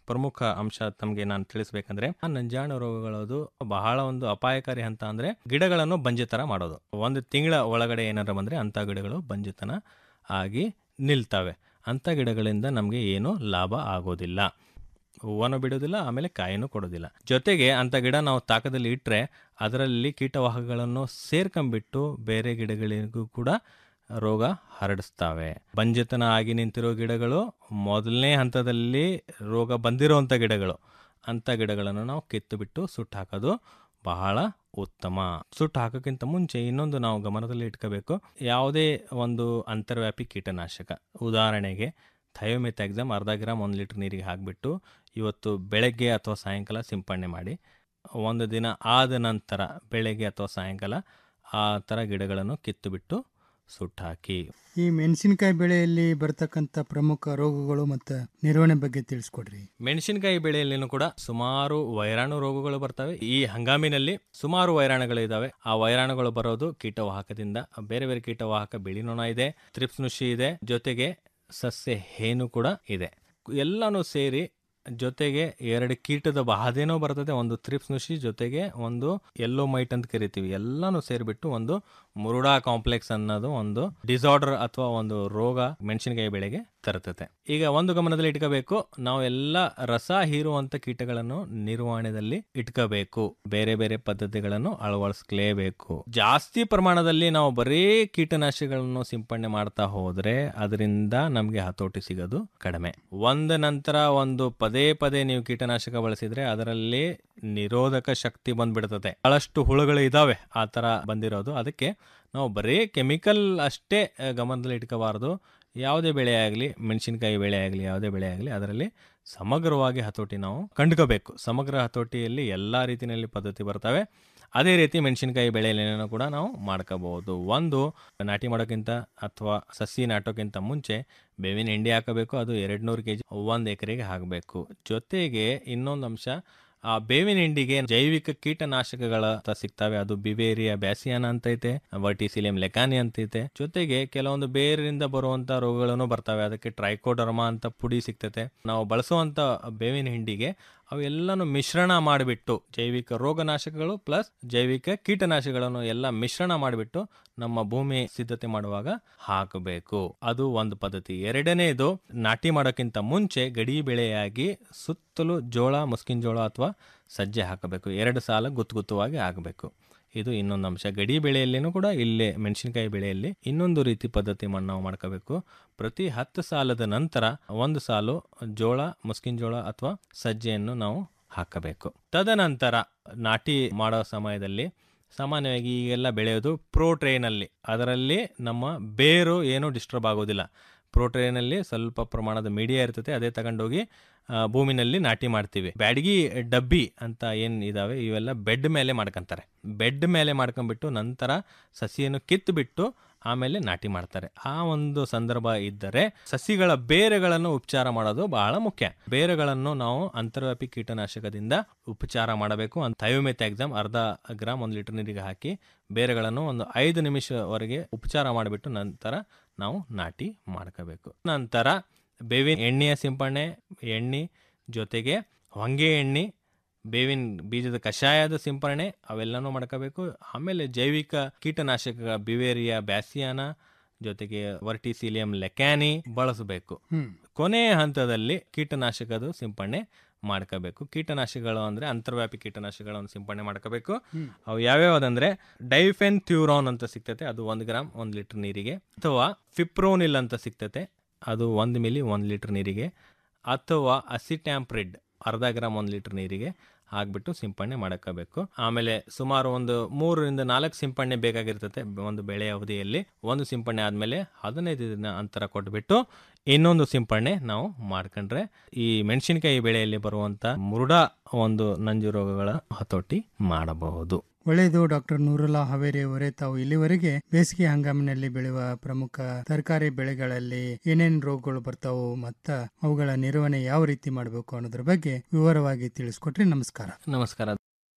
ಪ್ರಮುಖ ಅಂಶ ತಮಗೆ ನಾನು ತಿಳಿಸ್ಬೇಕಂದ್ರೆ ಆ ನಂಜಾಣು ರೋಗಗಳದು ಬಹಳ ಒಂದು ಅಪಾಯಕಾರಿ ಹಂತ ಅಂದ್ರೆ ಗಿಡಗಳನ್ನು ಬಂಜೆತರ ಮಾಡೋದು ಒಂದು ತಿಂಗಳ ಒಳಗಡೆ ಏನಾರ ಬಂದ್ರೆ ಅಂತ ಗಿಡಗಳು ಬಂಜೆತನ ಆಗಿ ನಿಲ್ತವೆ ಅಂಥ ಗಿಡಗಳಿಂದ ನಮಗೆ ಏನು ಲಾಭ ಆಗೋದಿಲ್ಲ ಹೂವನ್ನು ಬಿಡೋದಿಲ್ಲ ಆಮೇಲೆ ಕಾಯಿನೂ ಕೊಡೋದಿಲ್ಲ ಜೊತೆಗೆ ಅಂಥ ಗಿಡ ನಾವು ತಾಕದಲ್ಲಿ ಇಟ್ಟರೆ ಅದರಲ್ಲಿ ಕೀಟವಾಹಕಗಳನ್ನು ಸೇರ್ಕೊಂಬಿಟ್ಟು ಬೇರೆ ಗಿಡಗಳಿಗೂ ಕೂಡ ರೋಗ ಹರಡಿಸ್ತವೆ ಬಂಜೆತನ ಆಗಿ ನಿಂತಿರೋ ಗಿಡಗಳು ಮೊದಲನೇ ಹಂತದಲ್ಲಿ ರೋಗ ಬಂದಿರೋವಂಥ ಗಿಡಗಳು ಅಂಥ ಗಿಡಗಳನ್ನು ನಾವು ಕಿತ್ತು ಬಿಟ್ಟು ಸುಟ್ಟು ಹಾಕೋದು ಬಹಳ ಉತ್ತಮ ಸುಟ್ಟು ಹಾಕೋಕ್ಕಿಂತ ಮುಂಚೆ ಇನ್ನೊಂದು ನಾವು ಗಮನದಲ್ಲಿ ಇಟ್ಕೋಬೇಕು ಯಾವುದೇ ಒಂದು ಅಂತರ್ವ್ಯಾಪಿ ಕೀಟನಾಶಕ ಉದಾಹರಣೆಗೆ ಥಯೋಮೆಥಾಕ್ಸಮ್ ಅರ್ಧ ಗ್ರಾಮ್ ಒಂದು ಲೀಟ್ರ್ ನೀರಿಗೆ ಹಾಕಿಬಿಟ್ಟು ಇವತ್ತು ಬೆಳಗ್ಗೆ ಅಥವಾ ಸಾಯಂಕಾಲ ಸಿಂಪಡಣೆ ಮಾಡಿ ಒಂದು ದಿನ ಆದ ನಂತರ ಬೆಳಗ್ಗೆ ಅಥವಾ ಸಾಯಂಕಾಲ ಆ ಥರ ಗಿಡಗಳನ್ನು ಕಿತ್ತು ಬಿಟ್ಟು ಸುಟ್ಟು ಹಾಕಿ ಈ ಮೆಣಸಿನಕಾಯಿ ಬೆಳೆಯಲ್ಲಿ ಬರ್ತಕ್ಕಂಥ ಪ್ರಮುಖ ರೋಗಗಳು ಮತ್ತು ನಿರ್ವಹಣೆ ಬಗ್ಗೆ ತಿಳಿಸ್ಕೊಡ್ರಿ ಮೆಣಸಿನಕಾಯಿ ಬೆಳೆಯಲ್ಲಿನೂ ಕೂಡ ಸುಮಾರು ವೈರಾಣು ರೋಗಗಳು ಬರ್ತವೆ ಈ ಹಂಗಾಮಿನಲ್ಲಿ ಸುಮಾರು ವೈರಾಣುಗಳು ಇದಾವೆ ಆ ವೈರಾಣುಗಳು ಬರೋದು ಕೀಟವಾಹಕದಿಂದ ಬೇರೆ ಬೇರೆ ಕೀಟವಾಹಕ ಬಿಳಿ ನೊಣ ಇದೆ ತ್ರಿಪ್ಸ್ ನುಷಿ ಇದೆ ಜೊತೆಗೆ ಸಸ್ಯ ಹೇನು ಕೂಡ ಇದೆ ಎಲ್ಲನೂ ಸೇರಿ ಜೊತೆಗೆ ಎರಡು ಕೀಟದ ಬಾಧೆನೂ ಬರ್ತದೆ ಒಂದು ತ್ರಿಪ್ಸ್ ನುಷಿ ಜೊತೆಗೆ ಒಂದು ಎಲ್ಲೋ ಮೈಟ್ ಅಂತ ಕರಿತೀವಿ ಎಲ್ಲಾನು ಸೇರಿಬಿಟ್ಟು ಒಂದು ಮುರುಡಾ ಕಾಂಪ್ಲೆಕ್ಸ್ ಅನ್ನೋದು ಒಂದು ಡಿಸಾರ್ಡರ್ ಅಥವಾ ಒಂದು ರೋಗ ಮೆಣಸಿನಕಾಯಿ ಬೆಳೆಗೆ ತರ್ತತೆ ಈಗ ಒಂದು ಗಮನದಲ್ಲಿ ಇಟ್ಕೋಬೇಕು ನಾವು ಎಲ್ಲ ರಸ ಹೀರುವಂತ ಕೀಟಗಳನ್ನು ನಿರ್ವಹಣೆಯಲ್ಲಿ ಇಟ್ಕೋಬೇಕು ಬೇರೆ ಬೇರೆ ಪದ್ಧತಿಗಳನ್ನು ಅಳವಡಿಸ್ಲೇಬೇಕು ಜಾಸ್ತಿ ಪ್ರಮಾಣದಲ್ಲಿ ನಾವು ಬರೀ ಕೀಟನಾಶಕಗಳನ್ನು ಸಿಂಪಡಣೆ ಮಾಡ್ತಾ ಹೋದ್ರೆ ಅದರಿಂದ ನಮಗೆ ಹತೋಟಿ ಸಿಗೋದು ಕಡಿಮೆ ಒಂದ ನಂತರ ಒಂದು ಪದೇ ಪದೇ ನೀವು ಕೀಟನಾಶಕ ಬಳಸಿದ್ರೆ ಅದರಲ್ಲಿ ನಿರೋಧಕ ಶಕ್ತಿ ಬಂದ್ಬಿಡ್ತದೆ ಬಹಳಷ್ಟು ಹುಳುಗಳು ಇದಾವೆ ಆ ತರ ಬಂದಿರೋದು ಅದಕ್ಕೆ ನಾವು ಬರೀ ಕೆಮಿಕಲ್ ಅಷ್ಟೇ ಆ, ಗಮನದಲ್ಲಿ ಇಟ್ಕೋಬಾರ್ದು ಯಾವುದೇ ಬೆಳೆ ಆಗಲಿ ಮೆಣಸಿನಕಾಯಿ ಬೆಳೆ ಆಗಲಿ ಯಾವುದೇ ಬೆಳೆ ಆಗಲಿ ಅದರಲ್ಲಿ ಸಮಗ್ರವಾಗಿ ಹತೋಟಿ ನಾವು ಕಂಡುಕೋಬೇಕು ಸಮಗ್ರ ಹತೋಟಿಯಲ್ಲಿ ಎಲ್ಲ ರೀತಿಯಲ್ಲಿ ಪದ್ಧತಿ ಬರ್ತವೆ ಅದೇ ರೀತಿ ಮೆಣಸಿನಕಾಯಿ ಬೆಳೆಯಲ್ಲೇನೋ ಕೂಡ ನಾವು ಮಾಡ್ಕೋಬಹುದು ಒಂದು ನಾಟಿ ಮಾಡೋಕ್ಕಿಂತ ಅಥವಾ ಸಸಿ ನಾಟೋಕ್ಕಿಂತ ಮುಂಚೆ ಬೇವಿನ ಹಿಂಡಿ ಹಾಕಬೇಕು ಅದು ಎರಡು ನೂರು ಕೆ ಜಿ ಒಂದು ಎಕರೆಗೆ ಹಾಕಬೇಕು ಜೊತೆಗೆ ಇನ್ನೊಂದು ಅಂಶ ಆ ಬೇವಿನ ಹಿಂಡಿಗೆ ಜೈವಿಕ ಕೀಟನಾಶಕಗಳ ಅಂತ ಸಿಗ್ತವೆ ಅದು ಬಿವೇರಿಯಾ ಬ್ಯಾಸಿಯಾನ ಅಂತೈತೆ ವರ್ಟಿಸಿಲಿಯಂ ಲೆಕಾನಿ ಅಂತೈತೆ ಜೊತೆಗೆ ಕೆಲವೊಂದು ಬೇರಿಂದ ಬರುವಂತ ರೋಗಗಳನ್ನು ಬರ್ತವೆ ಅದಕ್ಕೆ ಟ್ರೈಕೋಡರ್ಮಾ ಅಂತ ಪುಡಿ ಸಿಗ್ತೈತೆ ನಾವು ಬಳಸುವಂತ ಬೇವಿನ ಹಿಂಡಿಗೆ ಅವೆಲ್ಲನೂ ಮಿಶ್ರಣ ಮಾಡಿಬಿಟ್ಟು ಜೈವಿಕ ರೋಗನಾಶಕಗಳು ಪ್ಲಸ್ ಜೈವಿಕ ಕೀಟನಾಶಕಗಳನ್ನು ಎಲ್ಲ ಮಿಶ್ರಣ ಮಾಡಿಬಿಟ್ಟು ನಮ್ಮ ಭೂಮಿ ಸಿದ್ಧತೆ ಮಾಡುವಾಗ ಹಾಕಬೇಕು ಅದು ಒಂದು ಪದ್ಧತಿ ಎರಡನೇದು ನಾಟಿ ಮಾಡೋಕ್ಕಿಂತ ಮುಂಚೆ ಗಡಿ ಬೆಳೆಯಾಗಿ ಸುತ್ತಲೂ ಜೋಳ ಮುಸ್ಕಿನ ಜೋಳ ಅಥವಾ ಸಜ್ಜೆ ಹಾಕಬೇಕು ಎರಡು ಸಾಲ ಗುತ್ತು ಗುತ್ತುವಾಗಿ ಆಗಬೇಕು ಇದು ಇನ್ನೊಂದು ಅಂಶ ಗಡಿ ಬೆಳೆಯಲ್ಲಿನೂ ಕೂಡ ಇಲ್ಲೇ ಮೆಣಸಿನಕಾಯಿ ಬೆಳೆಯಲ್ಲಿ ಇನ್ನೊಂದು ರೀತಿ ಪದ್ಧತಿ ಮಾಡ್- ನಾವು ಮಾಡ್ಕೋಬೇಕು ಪ್ರತಿ ಹತ್ತು ಸಾಲದ ನಂತರ ಒಂದು ಸಾಲು ಜೋಳ ಮುಸ್ಕಿನ ಜೋಳ ಅಥವಾ ಸಜ್ಜೆಯನ್ನು ನಾವು ಹಾಕಬೇಕು ತದನಂತರ ನಾಟಿ ಮಾಡೋ ಸಮಯದಲ್ಲಿ ಸಾಮಾನ್ಯವಾಗಿ ಈಗೆಲ್ಲ ಬೆಳೆಯೋದು ಪ್ರೋ ಟ್ರೇನಲ್ಲಿ ಅದರಲ್ಲಿ ನಮ್ಮ ಬೇರು ಏನೂ ಡಿಸ್ಟರ್ಬ್ ಆಗೋದಿಲ್ಲ ಪ್ರೋ ಟ್ರೇನಲ್ಲಿ ಸ್ವಲ್ಪ ಪ್ರಮಾಣದ ಮೀಡಿಯಾ ಇರ್ತದೆ ಅದೇ ತಗೊಂಡೋಗಿ ಆ, ಭೂಮಿನಲ್ಲಿ ನಾಟಿ ಮಾಡ್ತೀವಿ ಬ್ಯಾಡಗಿ ಡಬ್ಬಿ ಅಂತ ಏನು ಇದಾವೆ ಇವೆಲ್ಲ ಬೆಡ್ ಮೇಲೆ ಮಾಡ್ಕೊಂತಾರೆ ಬೆಡ್ ಮೇಲೆ ಮಾಡ್ಕೊಂಡ್ಬಿಟ್ಟು ನಂತರ ಸಸಿಯನ್ನು ಕಿತ್ತುಬಿಟ್ಟು ಆಮೇಲೆ ನಾಟಿ ಮಾಡ್ತಾರೆ ಆ ಒಂದು ಸಂದರ್ಭ ಇದ್ದರೆ ಸಸಿಗಳ ಬೇರುಗಳನ್ನು ಉಪಚಾರ ಮಾಡೋದು ಬಹಳ ಮುಖ್ಯ ಬೇರುಗಳನ್ನು ನಾವು ಅಂತರ್ವ್ಯಾಪಿ ಕೀಟನಾಶಕದಿಂದ ಉಪಚಾರ ಮಾಡಬೇಕು ಅಂತ ಥಯೋಮೆಥಾಕ್ಸಮ್ ಅರ್ಧ ಗ್ರಾಮ್ ಒಂದು ಲೀಟರ್ ನೀರಿಗೆ ಹಾಕಿ ಬೇರುಗಳನ್ನು ಒಂದು ಐದು ನಿಮಿಷವರೆಗೆ ಉಪಚಾರ ಮಾಡಿಬಿಟ್ಟು ನಂತರ ನಾವು ನಾಟಿ ಮಾಡ್ಕೋಬೇಕು ನಂತರ ಬೇವಿನ ಎಣ್ಣೆಯ ಸಿಂಪಡಣೆ ಎಣ್ಣೆ ಜೊತೆಗೆ ಹೊಂಗೆ ಎಣ್ಣೆ ಬೇವಿನ ಬೀಜದ ಕಷಾಯದ ಸಿಂಪರಣೆ ಅವೆಲ್ಲನೂ ಮಾಡ್ಕೋಬೇಕು ಆಮೇಲೆ ಜೈವಿಕ ಕೀಟನಾಶಕ ಬಿವೇರಿಯಾ ಬ್ಯಾಸಿಯಾನ ಜೊತೆಗೆ ವರ್ಟಿಸಿಲಿಯಂ ಲೆಕ್ಯಾನಿ ಬಳಸಬೇಕು ಹ್ಮ್. ಕೊನೆಯ ಹಂತದಲ್ಲಿ ಕೀಟನಾಶಕದ ಸಿಂಪಡಣೆ ಮಾಡ್ಕೋಬೇಕು ಕೀಟನಾಶಕಗಳು ಅಂದ್ರೆ ಅಂತರ್ವ್ಯಾಪಿ ಕೀಟನಾಶಕಗಳನ್ನು ಸಿಂಪಡಣೆ ಮಾಡ್ಕೋಬೇಕು ಹ್ಮ್. ಅವು ಯಾವ್ಯಾವ್ದಂದ್ರೆ ಡೈಫೆನ್ ಥ್ಯೂರಾನ್ ಅಂತ ಸಿಗ್ತತೆ ಅದು ಒಂದು ಗ್ರಾಮ್ ಒಂದು ಲೀಟರ್ ನೀರಿಗೆ ಅಥವಾ ಫಿಪ್ರೋನಿಲ್ ಅಂತ ಸಿಗ್ತತೆ ಅದು ಒಂದು ಮಿಲಿ ಒಂದು ಲೀಟರ್ ನೀರಿಗೆ ಅಥವಾ ಅಸಿಟ್ಯಾಂಪ್ರಿಡ್ ಅರ್ಧ ಗ್ರಾಮ್ ಒಂದು ಲೀಟರ್ ನೀರಿಗೆ ಹಾಕ್ಬಿಟ್ಟು ಸಿಂಪಡಣೆ ಮಾಡ್ಕೋಬೇಕು ಆಮೇಲೆ ಸುಮಾರು ಒಂದು ಮೂರರಿಂದ ನಾಲ್ಕು ಸಿಂಪಡಣೆ ಬೇಕಾಗಿರ್ತದೆ ಒಂದು ಬೆಳೆ ಅವಧಿಯಲ್ಲಿ ಒಂದು ಸಿಂಪಡಣೆ ಆದಮೇಲೆ ಹದಿನೈದು ದಿನ ಅಂತರ ಕೊಟ್ಬಿಟ್ಟು ಇನ್ನೊಂದು ಸಿಂಪಡಣೆ ನಾವು ಮಾಡ್ಕೊಂಡ್ರೆ ಈ ಮೆಣಸಿನಕಾಯಿ ಬೆಳೆಯಲ್ಲಿ ಬರುವಂತ ಮುರುಡಾ ಒಂದು ನಂಜು ರೋಗಗಳ ಹತೋಟಿ ಮಾಡಬಹುದು ಒಳ್ಳೆಯದು ಡಾಕ್ಟರ್ ನೂರುಲ್ಲಾ ಹಾವೇರಿ ಅವರೇ ತಾವು ಇಲ್ಲಿವರೆಗೆ ಬೇಸಿಗೆ ಹಂಗಾಮಿನಲ್ಲಿ ಬೆಳೆಯುವ ಪ್ರಮುಖ ತರಕಾರಿ ಬೆಳೆಗಳಲ್ಲಿ ಏನೇನು ರೋಗಗಳು ಬರ್ತಾವು ಮತ್ತ ಅವುಗಳ ನಿರ್ವಹಣೆ ಯಾವ ರೀತಿ ಮಾಡಬೇಕು ಅನ್ನೋದ್ರ ಬಗ್ಗೆ ವಿವರವಾಗಿ ತಿಳಿಸ್ಕೊಟ್ರಿ ನಮಸ್ಕಾರ ನಮಸ್ಕಾರ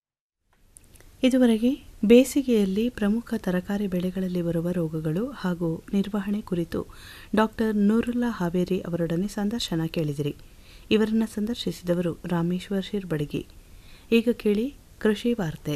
ಇದುವರೆಗೆ ಬೇಸಿಗೆಯಲ್ಲಿ ಪ್ರಮುಖ ತರಕಾರಿ ಬೆಳೆಗಳಲ್ಲಿ ಬರುವ ರೋಗಗಳು ಹಾಗೂ ನಿರ್ವಹಣೆ ಕುರಿತು ಡಾಕ್ಟರ್ ನೂರುಲ್ಲಾ ಹಾವೇರಿ ಅವರೊಡನೆ ಸಂದರ್ಶನ ಕೇಳಿದಿರಿ ಇವರನ್ನು ಸಂದರ್ಶಿಸಿದವರು ರಾಮೇಶ್ವರ್ ಶಿರ್ಬಡಗಿ ಈಗ ಕೇಳಿ ಕೃಷಿ ವಾರ್ತೆ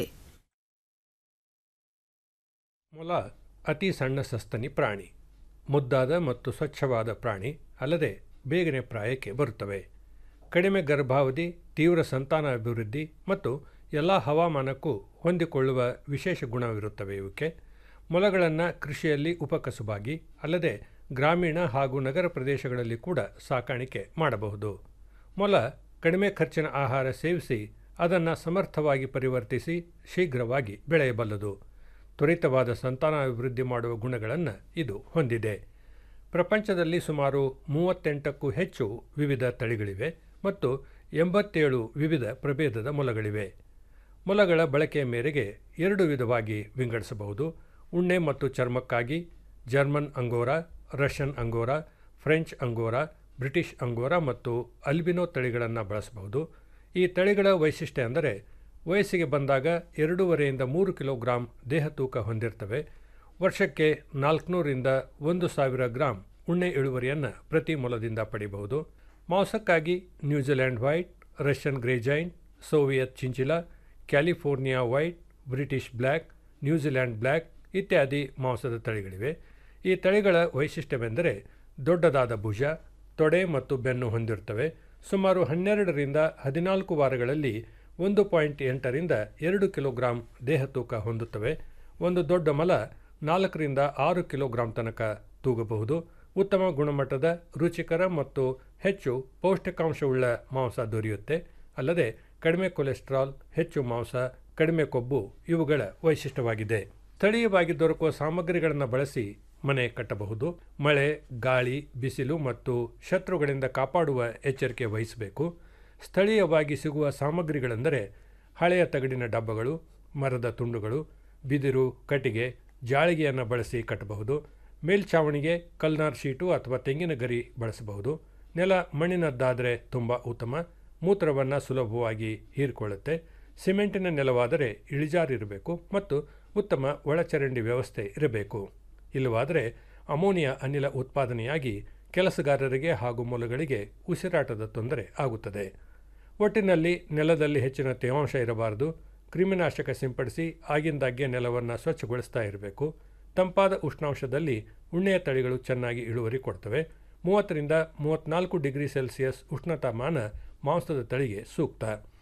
ಮೊಲ ಅತಿ ಸಣ್ಣ ಸಸ್ತನಿ ಪ್ರಾಣಿ ಮುದ್ದಾದ ಮತ್ತು ಸ್ವಚ್ಛವಾದ ಪ್ರಾಣಿ ಅಲ್ಲದೆ ಬೇಗನೆ ಪ್ರಾಯಕ್ಕೆ ಬರುತ್ತವೆ ಕಡಿಮೆ ಗರ್ಭಾವಧಿ ತೀವ್ರ ಸಂತಾನ ಅಭಿವೃದ್ಧಿ ಮತ್ತು ಎಲ್ಲ ಹವಾಮಾನಕ್ಕೂ ಹೊಂದಿಕೊಳ್ಳುವ ವಿಶೇಷ ಗುಣವಿರುತ್ತವೆ ಇವಕ್ಕೆ ಮೊಲಗಳನ್ನು ಕೃಷಿಯಲ್ಲಿ ಉಪಕಸುಬಾಗಿ ಅಲ್ಲದೆ ಗ್ರಾಮೀಣ ಹಾಗೂ ನಗರ ಪ್ರದೇಶಗಳಲ್ಲಿ ಕೂಡ ಸಾಕಾಣಿಕೆ ಮಾಡಬಹುದು ಮೊಲ ಕಡಿಮೆ ಖರ್ಚಿನ ಆಹಾರ ಸೇವಿಸಿ ಅದನ್ನು ಸಮರ್ಥವಾಗಿ ಪರಿವರ್ತಿಸಿ ಶೀಘ್ರವಾಗಿ ಬೆಳೆಯಬಲ್ಲದು ತ್ವರಿತವಾದ ಸಂತಾನಾಭಿವೃದ್ಧಿ ಮಾಡುವ ಗುಣಗಳನ್ನು ಇದು ಹೊಂದಿದೆ ಪ್ರಪಂಚದಲ್ಲಿ ಸುಮಾರು ಮೂವತ್ತೆಂಟಕ್ಕೂ ಹೆಚ್ಚು ವಿವಿಧ ತಳಿಗಳಿವೆ ಮತ್ತು ಎಂಬತ್ತೇಳು ವಿವಿಧ ಪ್ರಭೇದದ ಮೊಲಗಳಿವೆ ಮೊಲಗಳ ಬಳಕೆಯ ಮೇರೆಗೆ ಎರಡು ವಿಧವಾಗಿ ವಿಂಗಡಿಸಬಹುದು ಉಣ್ಣೆ ಮತ್ತು ಚರ್ಮಕ್ಕಾಗಿ German Angora Russian Angora French Angora British Angora ಮತ್ತು ಅಲ್ಬಿನೋ ತಳಿಗಳನ್ನು ಬಳಸಬಹುದು ಈ ತಳಿಗಳ ವೈಶಿಷ್ಟ್ಯ ಅಂದರೆ ವಯಸ್ಸಿಗೆ ಬಂದಾಗ ಎರಡೂವರೆಯಿಂದ ಮೂರು ಕಿಲೋಗ್ರಾಂ ದೇಹ ತೂಕ ಹೊಂದಿರ್ತವೆ ವರ್ಷಕ್ಕೆ ನಾಲ್ಕುನೂರಿಂದ ಒಂದು ಸಾವಿರ ಗ್ರಾಂ ಉಣ್ಣೆ ಇಳುವರಿಯನ್ನು ಪ್ರತಿ ಮೊಲದಿಂದ ಪಡೆಯಬಹುದು ಮಾಂಸಕ್ಕಾಗಿ New Zealand white Russian grey giant Soviet chinchilla California white British black New Zealand black ಇತ್ಯಾದಿ ಮಾಂಸದ ತಳಿಗಳಿವೆ ಈ ತಳಿಗಳ ವೈಶಿಷ್ಟ್ಯವೆಂದರೆ ದೊಡ್ಡದಾದ ಭುಜ ತೊಡೆ ಮತ್ತು ಬೆನ್ನು ಹೊಂದಿರುತ್ತವೆ ಸುಮಾರು ಹನ್ನೆರಡರಿಂದ ಹದಿನಾಲ್ಕು ವಾರಗಳಲ್ಲಿ ಒಂದು ಪಾಯಿಂಟ್ ಎಂಟರಿಂದ ಎರಡು ಕಿಲೋಗ್ರಾಂ ದೇಹ ತೂಕ ಹೊಂದುತ್ತವೆ ಒಂದು ದೊಡ್ಡ ಮಲ ನಾಲ್ಕರಿಂದ ಆರು ಕಿಲೋಗ್ರಾಂ ತನಕ ತೂಗಬಹುದು ಉತ್ತಮ ಗುಣಮಟ್ಟದ ರುಚಿಕರ ಮತ್ತು ಹೆಚ್ಚು ಪೌಷ್ಟಿಕಾಂಶವುಳ್ಳ ಮಾಂಸ ದೊರೆಯುತ್ತೆ ಅಲ್ಲದೆ ಕಡಿಮೆ ಕೊಲೆಸ್ಟ್ರಾಲ್ ಹೆಚ್ಚು ಮಾಂಸ ಕಡಿಮೆ ಕೊಬ್ಬು ಇವುಗಳ ವೈಶಿಷ್ಟ್ಯವಾಗಿದೆ ಸ್ಥಳೀಯವಾಗಿ ದೊರಕುವ ಸಾಮಗ್ರಿಗಳನ್ನು ಬಳಸಿ ಮನೆ ಕಟ್ಟಬಹುದು ಮಳೆ ಗಾಳಿ ಬಿಸಿಲು ಮತ್ತು ಶತ್ರುಗಳಿಂದ ಕಾಪಾಡುವ ಎಚ್ಚರಿಕೆ ವಹಿಸಬೇಕು ಸ್ಥಳೀಯವಾಗಿ ಸಿಗುವ ಸಾಮಗ್ರಿಗಳೆಂದರೆ ಹಳೆಯ ತಗಡಿನ ಡಬ್ಬಗಳು ಮರದ ತುಂಡುಗಳು ಬಿದಿರು ಕಟ್ಟಿಗೆ ಜಾಳಿಗೆಯನ್ನು ಬಳಸಿ ಕಟ್ಟಬಹುದು ಮೇಲ್ಛಾವಣಿಗೆ ಕಲ್ನಾರ್ ಶೀಟು ಅಥವಾ ತೆಂಗಿನ ಗರಿ ಬಳಸಬಹುದು ನೆಲ ಮಣ್ಣಿನದ್ದಾದರೆ ತುಂಬ ಉತ್ತಮ ಮೂತ್ರವನ್ನು ಸುಲಭವಾಗಿ ಹೀರಿಕೊಳ್ಳುತ್ತೆ ಸಿಮೆಂಟಿನ ನೆಲವಾದರೆ ಇಳಿಜಾರಿರಬೇಕು ಮತ್ತು ಉತ್ತಮ ಒಳಚರಂಡಿ ವ್ಯವಸ್ಥೆ ಇರಬೇಕು ಇಲ್ಲವಾದರೆ ಅಮೋನಿಯಾ ಅನಿಲ ಉತ್ಪಾದನೆಯಾಗಿ ಕೆಲಸಗಾರರಿಗೆ ಹಾಗೂ ಮೊಲಗಳಿಗೆ ಉಸಿರಾಟದ ತೊಂದರೆ ಆಗುತ್ತದೆ ಒಟ್ಟಿನಲ್ಲಿ ನೆಲದಲ್ಲಿ ಹೆಚ್ಚಿನ ತೇವಾಂಶ ಇರಬಾರದು ಕ್ರಿಮಿನಾಶಕ ಸಿಂಪಡಿಸಿ ಆಗಿಂದಾಗ್ಗೆ ನೆಲವನ್ನು ಸ್ವಚ್ಛಗೊಳಿಸ್ತಾ ಇರಬೇಕು ತಂಪಾದ ಉಷ್ಣಾಂಶದಲ್ಲಿ ಉಣ್ಣೆಯ ತಳಿಗಳು ಚೆನ್ನಾಗಿ ಇಳುವರಿ ಕೊಡ್ತವೆ ಮೂವತ್ತರಿಂದ ಮೂವತ್ತ್ನಾಲ್ಕು ಡಿಗ್ರಿ ಸೆಲ್ಸಿಯಸ್ ಉಷ್ಣತಾಮಾನ ಮಾಂಸದ ತಳಿಗೆ ಸೂಕ್ತ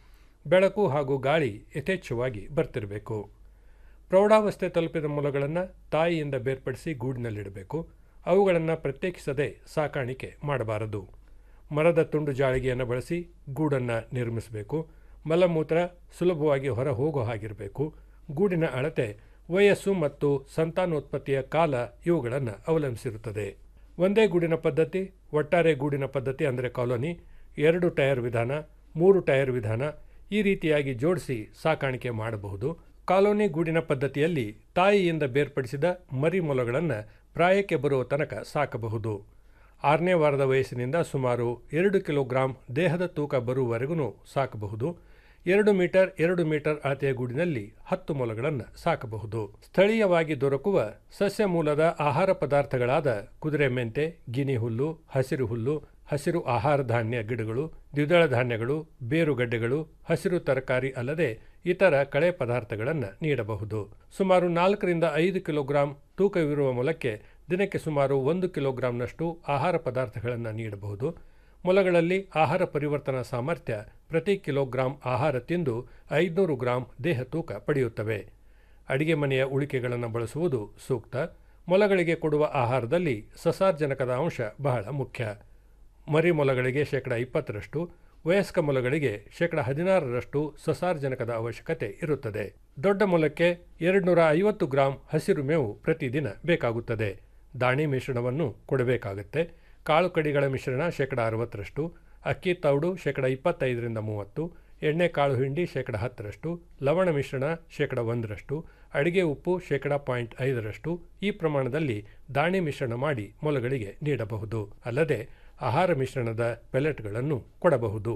ಬೆಳಕು ಹಾಗೂ ಗಾಳಿ ಯಥೇಚ್ಛವಾಗಿ ಬರ್ತಿರಬೇಕು ಪ್ರೌಢಾವಸ್ಥೆ ತಲುಪಿದ ಮೊಲಗಳನ್ನು ತಾಯಿಯಿಂದ ಬೇರ್ಪಡಿಸಿ ಗೂಡಿನಲ್ಲಿಡಬೇಕು ಅವುಗಳನ್ನು ಪ್ರತ್ಯೇಕಿಸದೆ ಸಾಕಾಣಿಕೆ ಮಾಡಬಾರದು ಮರದ ತುಂಡು ಜಾಳಿಗೆಯನ್ನು ಬಳಸಿ ಗೂಡನ್ನು ನಿರ್ಮಿಸಬೇಕು ಮಲಮೂತ್ರ ಸುಲಭವಾಗಿ ಹೊರ ಹೋಗೋ ಹಾಗಿರಬೇಕು ಗೂಡಿನ ಅಳತೆ ವಯಸ್ಸು ಮತ್ತು ಸಂತಾನೋತ್ಪತ್ತಿಯ ಕಾಲ ಇವುಗಳನ್ನು ಅವಲಂಬಿಸಿರುತ್ತದೆ ಒಂದೇ ಗೂಡಿನ ಪದ್ಧತಿ ಒಟ್ಟಾರೆ ಗೂಡಿನ ಪದ್ಧತಿ ಅಂದರೆ ಕಾಲೋನಿ ಎರಡು ಟೈರ್ ವಿಧಾನ ಮೂರು ಟೈರ್ ವಿಧಾನ ಈ ರೀತಿಯಾಗಿ ಜೋಡಿಸಿ ಸಾಕಾಣಿಕೆ ಮಾಡಬಹುದು ಕಾಲೋನಿ ಗೂಡಿನ ಪದ್ಧತಿಯಲ್ಲಿ ತಾಯಿಯಿಂದ ಬೇರ್ಪಡಿಸಿದ ಮರಿ ಮೊಲಗಳನ್ನು ಪ್ರಾಯಕ್ಕೆ ಬರುವ ತನಕ ಸಾಕಬಹುದು ಆರನೇ ವಾರದ ವಯಸ್ಸಿನಿಂದ ಸುಮಾರು ಎರಡು ಕಿಲೋಗ್ರಾಂ ದೇಹದ ತೂಕ ಬರುವವರೆಗೂ ಸಾಕಬಹುದು ಎರಡು ಮೀಟರ್ ಎರಡು ಮೀಟರ್ ಅಳತೆಯ ಗೂಡಿನಲ್ಲಿ ಹತ್ತು ಮೊಲಗಳನ್ನು ಸಾಕಬಹುದು ಸ್ಥಳೀಯವಾಗಿ ದೊರಕುವ ಸಸ್ಯ ಮೂಲದ ಆಹಾರ ಪದಾರ್ಥಗಳಾದ ಕುದುರೆ ಮೆಂತೆ ಗಿನಿ ಹುಲ್ಲು ಹಸಿರು ಹುಲ್ಲು ಹಸಿರು ಆಹಾರ ಧಾನ್ಯ ಗಿಡಗಳು ದ್ವಿದಳ ಧಾನ್ಯಗಳು ಬೇರುಗಡ್ಡೆಗಳು ಹಸಿರು ತರಕಾರಿ ಅಲ್ಲದೆ ಇತರ ಕಳೆ ಪದಾರ್ಥಗಳನ್ನು ನೀಡಬಹುದು ಸುಮಾರು ನಾಲ್ಕರಿಂದ ಐದು ಕಿಲೋಗ್ರಾಂ ತೂಕವಿರುವ ಮೊಲಕ್ಕೆ ದಿನಕ್ಕೆ ಸುಮಾರು ಒಂದು ಕಿಲೋಗ್ರಾಂನಷ್ಟು ಆಹಾರ ಪದಾರ್ಥಗಳನ್ನು ನೀಡಬಹುದು ಮೊಲಗಳಲ್ಲಿ ಆಹಾರ ಪರಿವರ್ತನಾ ಸಾಮರ್ಥ್ಯ ಪ್ರತಿ ಕಿಲೋಗ್ರಾಂ ಆಹಾರ ತಿಂದು ಐದುನೂರು ಗ್ರಾಂ ದೇಹ ತೂಕ ಪಡೆಯುತ್ತವೆ ಅಡಿಗೆ ಮನೆಯ ಉಳಿಕೆಗಳನ್ನು ಬಳಸುವುದು ಸೂಕ್ತ ಮೊಲಗಳಿಗೆ ಕೊಡುವ ಆಹಾರದಲ್ಲಿ ಸಸಾರ್ಜನಕದ ಅಂಶ ಬಹಳ ಮುಖ್ಯ ಮರಿ ಮೊಲಗಳಿಗೆ ಶೇಕಡ ಇಪ್ಪತ್ತರಷ್ಟು ವಯಸ್ಕ ಮೊಲಗಳಿಗೆ ಶೇಕಡ ಹದಿನಾರರಷ್ಟು ಸಸಾರ್ಜನಕದ ಅವಶ್ಯಕತೆ ಇರುತ್ತದೆ ದೊಡ್ಡ ಮೊಲಕ್ಕೆ ಎರಡುನೂರ ಐವತ್ತು ಗ್ರಾಂ ಹಸಿರು ಮೇವು ಪ್ರತಿದಿನ ಬೇಕಾಗುತ್ತದೆ ದಾಣಿ ಮಿಶ್ರಣವನ್ನು ಕೊಡಬೇಕಾಗುತ್ತೆ ಕಾಳು ಕಡಿಗಳ ಮಿಶ್ರಣ ಶೇಕಡ ಅರವತ್ತರಷ್ಟು ಅಕ್ಕಿ ತೌಡು ಶೇಕಡ ಇಪ್ಪತ್ತೈದರಿಂದ ಮೂವತ್ತು ಎಣ್ಣೆ ಕಾಳು ಹಿಂಡಿ ಶೇಕಡ ಹತ್ತರಷ್ಟು ಲವಣ ಮಿಶ್ರಣ ಶೇಕಡ ಒಂದರಷ್ಟು ಅಡಿಗೆ ಉಪ್ಪು ಶೇಕಡ ಪಾಯಿಂಟ್ ಐದರಷ್ಟು ಈ ಪ್ರಮಾಣದಲ್ಲಿ ದಾಣಿ ಮಿಶ್ರಣ ಮಾಡಿ ಮೊಲಗಳಿಗೆ ನೀಡಬಹುದು ಅಲ್ಲದೆ ಆಹಾರ ಮಿಶ್ರಣದ ಪೆಲೆಟ್ಗಳನ್ನು ಕೊಡಬಹುದು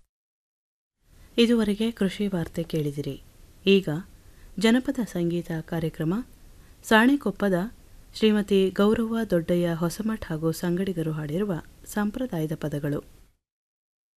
ಇದುವರೆಗೆ ಕೃಷಿ ವಾರ್ತೆ ಕೇಳಿದಿರಿ ಈಗ ಜನಪದ ಸಂಗೀತ ಕಾರ್ಯಕ್ರಮ ಸಾಣೆಕೊಪ್ಪದ ಶ್ರೀಮತಿ ಗೌರವ ದೊಡ್ಡಯ್ಯ ಹೊಸಮಠ ಹಾಗೂ ಸಂಗಡಿಗರು ಹಾಡಿರುವ ಸಂಪ್ರದಾಯದ ಪದಗಳು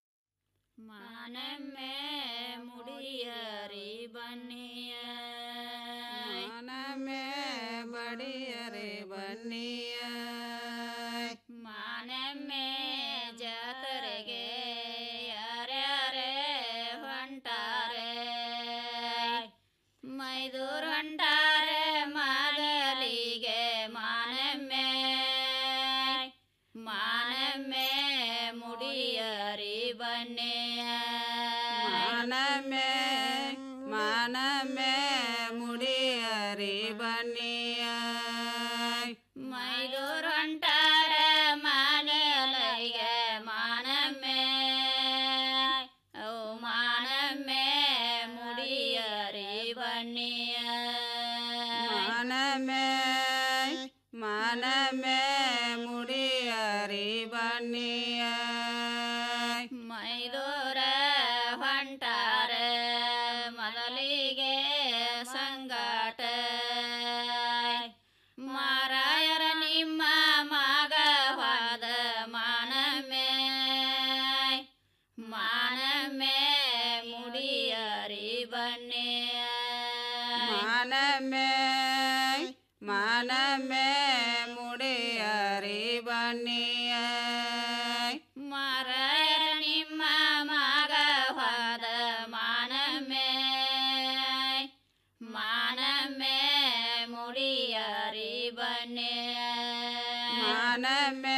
ಬನ್ನಿಯ ಮಾನಮೇ ಮಾನಮೇ ಮುಡಿಯರಿ ಬನ್ನಿಯ ಮೈದೂರು ಹೊಂಟಾರ ಮನೆಯಲಯ್ಯ ಮಾನಮೇ ಓ ಮಾನಮೇ ಮುಡಿಯರಿ ಬನ್ನಿಯ ಮಾನಮೇ ಮಾನಮೇ ಮುಡಿಯರಿ ಬನ್ನಿಯ ಮೈದೂರ ಹೊಂಟಾರ ಮೊದಲಿಗೆ ಸಂಗಾಟ ಮಾರಾಯರ ನಿಮ್ಮ ಮಗವಾದ ಮಾನಮೇ ಮಾನಮೇ ಮುಡಿಯರಿ ಬನ್ನಿಯ ಮಾನಮೇ ಮಾನಮೇ ಮುಡಿಯರಿ ಬನ್ನಿಯ ಮಾರಾಯರ ನಿಮ್ಮ ಮಗವಾದ ಮಾನಮೇ ಮಾನಮೇ ಮುಡಿಯರಿ ಬನ್ನಿಯ ಮಾನಮೇ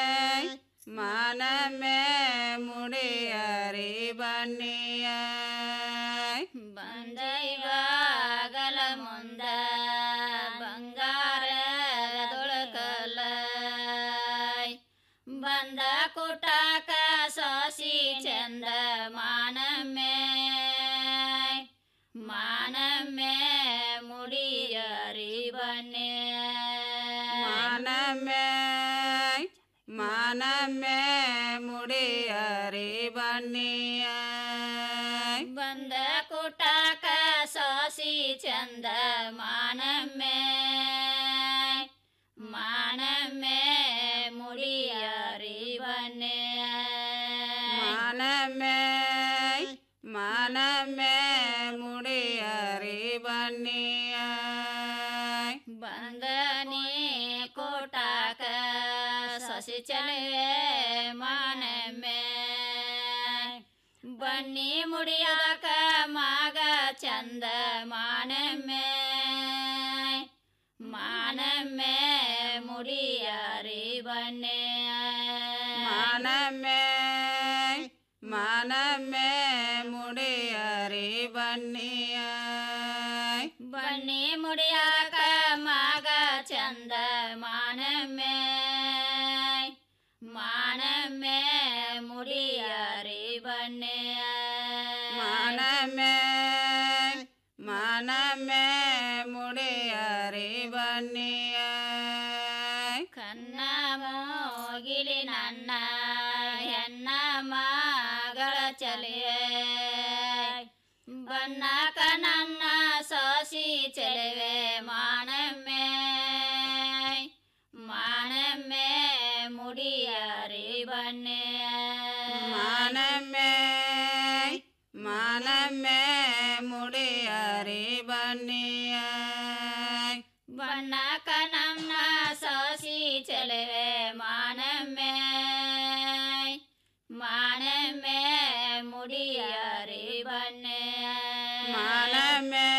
ಮಾನಮೇ ಮುಡಿಯರಿ ಬನ್ನಿಯ ಬಂದೈವಾಗಲ ಮುಂದ ಬಂಗಾರ ದೊಳಕಲ ಬಂದ ಕುಟಾಕ ಸೋಸಿ ಚಂದ ಮಾನಮೇ ಮಾನಮೇ ಮುಡಿಯರಿ ಬನ್ನಿ ಮಾನಮೇ ಮಾನಮೇ ಮುಡಿಯರಿ ಬನ್ನಿಯ ಬಂದ ಕುಟಾಕ ಸೋಸಿ ಚಂದ ಮಾನಮೇ ಮಾನಮೇ ಮುಡಿಯರಿ ಬನ್ನಿಯ ಮಾನಮೇ ಮಾನಮೇ ಮುಡಿಯರಿ ಬನ್ನಿಯ ಬಂದನಿ ಕೋಟಾಕ ಸಸಿ ಚಲುವೆ ಮಾನಮೇ ಬನ್ನಿ ಮುಡಿಯಾಕ ಮಗ ಚಂದ ಮಾನಮೇ ಮಾನಮೇ ಮುಡಿಯಾರಿ ಬನ್ನಿ ಮಾನಮೇ ಮಾನಮೇ ಮುಡಿಯಾರಿ ಬನ್ನಿಯ ಬನ್ನಿ ಮುಡಿಯಾಕ ಮಗ ಚಂದ ಮಾನಮೇ ಮಾನಮೇ ಮುಡಿಯಾರಿ ಬನ್ನಿಯ ಮಾನಮೇ ಮಾನಮೇ ಮುಡಿಯಾರಿ ಬನ್ನಿಯ ಕನ್ನ ಮೋಗಿಲಿ ನನ್ನ ಹೆಣ್ಣ ಮಗಳ ಚಲಿಯೇ ಬನ್ನಕ ನನ್ನ ಸೋಸಿ ಚೆಲುವೆ ಮಾನಮ್ಮೆ ಮಾನಮ್ಮೆ ಮುಡಿಯಾರಿ ಬನ್ನೆ ಮಾನಮ್ಮೆ ಮಾನಮ್ಮೆ ಮುಡಿಯಾರಿ ಬನ್ನಿಯ ಬನ್ನಕ ನನ್ನ ಸೋಸಿ ಚೆಲುವೆ ಮಾನಮ್ಮೆ ಮಾನಮ್ಮೆ ಮುಡಿಯಾರಿ ಬನ್ನೆ ಮಾನಮ್ಮೆ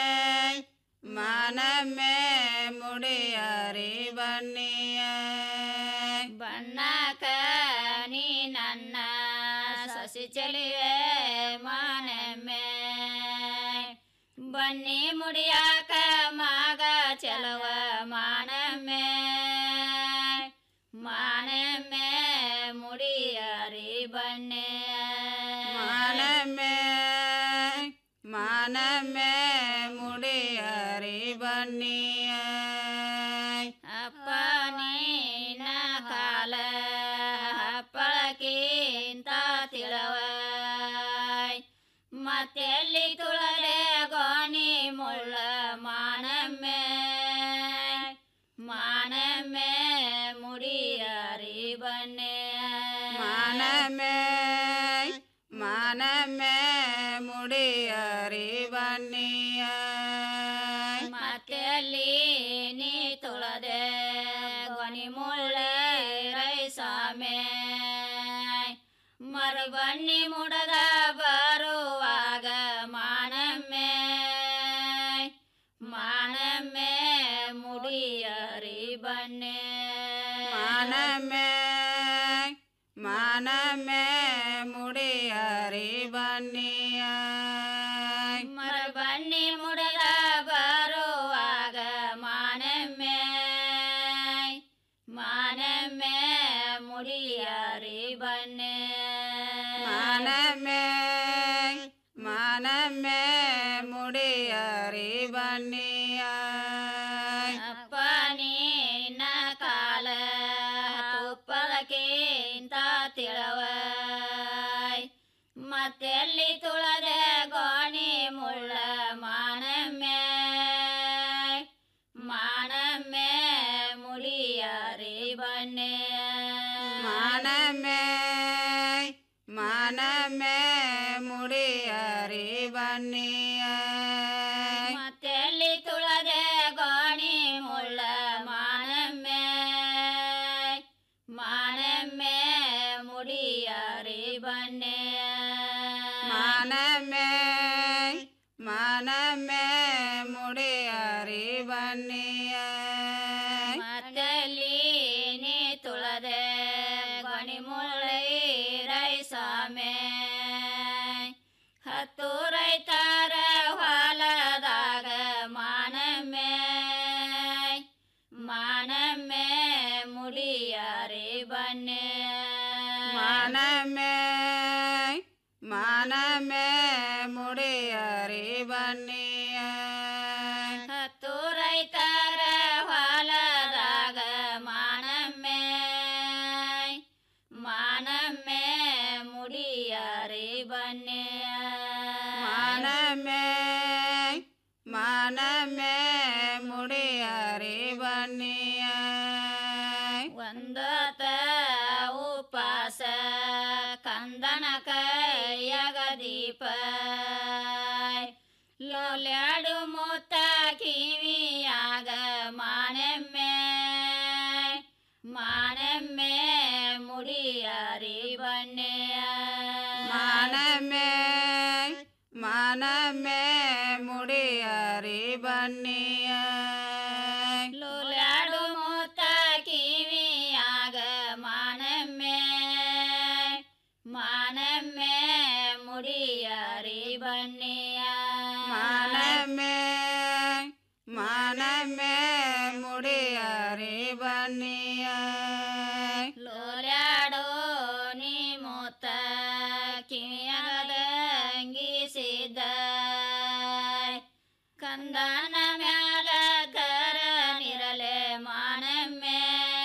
ಮಾನಮ್ಮೆ ಮುಡಿಯಾರಿ ಬನ್ನಿಯ ಬಣ್ಣಕ ನೀ ನನ್ನ ಸಸಿ ಚೆಲುವೆ ಮಾನಮ್ಮೆ ಬನ್ನಿ ಮುಡಿಯಾಕ ಮಗ ಚೆಲುವ ಮಾನಮ್ಮೆ ಮಾನಮ್ಮೆ ಮುಡಿಯಾರಿ ಬನ್ನೆ ಮಾನಮ್ಮೆ ಮಾನಮ್ಮೆ ಮುಡಿಯಾರಿ ಬನ್ನಿಯ ಅಪ್ಪ ನೀನ ಕಾಲ ಹಪ್ಪಳಕ್ಕಿಂತ ತಿಳವ ಮತ್ತೆಲ್ಲಿ ತುಳಲೆ ಗೋಣಿ ಮುಳ್ಳ ಮಾನಮ್ಮೆ ಮಾನಮ್ಮೆ ಮುಡಿಯಾರಿ ಬನ್ನೆ ಮಾನಮ್ಮೆ ಮಾನಮ್ಮೆ ಮುಡಿಯಾರಿ ಬನ್ನಿಯ ಮತ್ತೆಲ್ಲಿ ನೀ ತುಳದೆ ಗೊನಿ ಮುಳ್ಳೆ ರೈಸಾಮೆ ಮರು ಬನ್ನಿ ಮುಡದ ಬರುವಾಗ ಮಾನಮ್ಮೆ ಮಾನಮ್ಮೆ ಮುಡಿಯರಿ ಬನ್ನೆ ಮಾನಮ್ಮೆ ಮಾನಮ್ಮೆ ಮುಡಿ ಮತ್ತೆಲ್ಲಿ ತುಳದೆ ಗೋಣಿ ಮುಳ್ಳ ಮಾನಮ್ಮೆ ಮಾನಮ್ಮೆ ಮುಡಿಯಾರಿ ಬನ್ನೆ ಮಾನಮ್ಮೆ ಮಾನಮ್ಮೆ ಮುಡಿಯಾರಿ ಬನ್ನಿಯ ಮತ್ತೆಲ್ಲಿ ತುಳದೆ ಗೋಣಿ ಮುಳ್ಳ ಮಾನಮ್ಮೆ ಮಾನಮ್ಮೆ ಮುಡಿಯಾರಿ ಬನ್ನೆ ಮಾನಮ್ಮೆ ಮಾನಮ್ಮೆ ಮುಡಿಯಾರಿ ಬನ್ನಿಯ ಮತ್ತಲ್ಲಿ ನೀ ತುಳದೆ ಗೋಣಿ ಮುಳ್ಳಿ ರೈಸಾಮೆ ಹತ್ತು ರೈತರ ಹೊಲದಾಗ ಮಾನಮ್ಮೆ ಮಾನಮ್ಮೆ ಮುಡಿಯಾರಿ ಬನ್ನೆ ಮಾನಮ್ಮೆ ಮಾನಮ್ಮೆ ಮುಡಿಯಾರಿ ಬನ್ನಿಯ ಹತ್ತು ರೈತರ ಹೊಲದಾಗ ಮಾನಮ್ಮೆ ಮಾನಮ್ಮೆ ಮುಡಿಯಾರಿ ಬನ್ನೆ ಮಾನಮ್ಮೆ ಮಾನಮ್ಮೆ ಮುಡಿಯಾರಿ ಬನ್ನಿಯ ಒಂದತ ಉಪಾಸ ಕಂದನ ಕೈಯಗ ದೀಪ ಲೋಲ್ಯಾಡು ಮುತ್ತ ಕಿವಿಯಾಗ ಮಾನೆಮ್ಮೆ ಮಾನೆಮ್ಮೆ ಮುಡಿಯಾರಿ ಬನ್ನೆ ಮಾನಮ್ಮೆ ಮಾನಮ್ಮೆ ಮುಡಿಯಾರಿ ಬನ್ನಿಯ ಲೋಲ್ಯಾಡು ಮುತ್ತ ಕಿವಿಯಾಗ ಮಾನಮ್ಮೆ ಮಾನಮ್ಮೆ ಮುಡಿಯಾರಿ ಬನ್ನಿಯ ಮಾನಮ್ಮೆ ಮಾನಮ್ಮೆ ಮುಡಿಯಾರಿ ಬನ್ನಿಯ ಲೋಲ್ಯಾಡೋ ನೀ ಮುತ್ತ ಕಿವಿಯಾಗದಂಗಿಸಿದ ಕಂದನ ಮ್ಯಾಲ ಕರ ನಿರಲೆ ಮಾನಮ್ಮೆ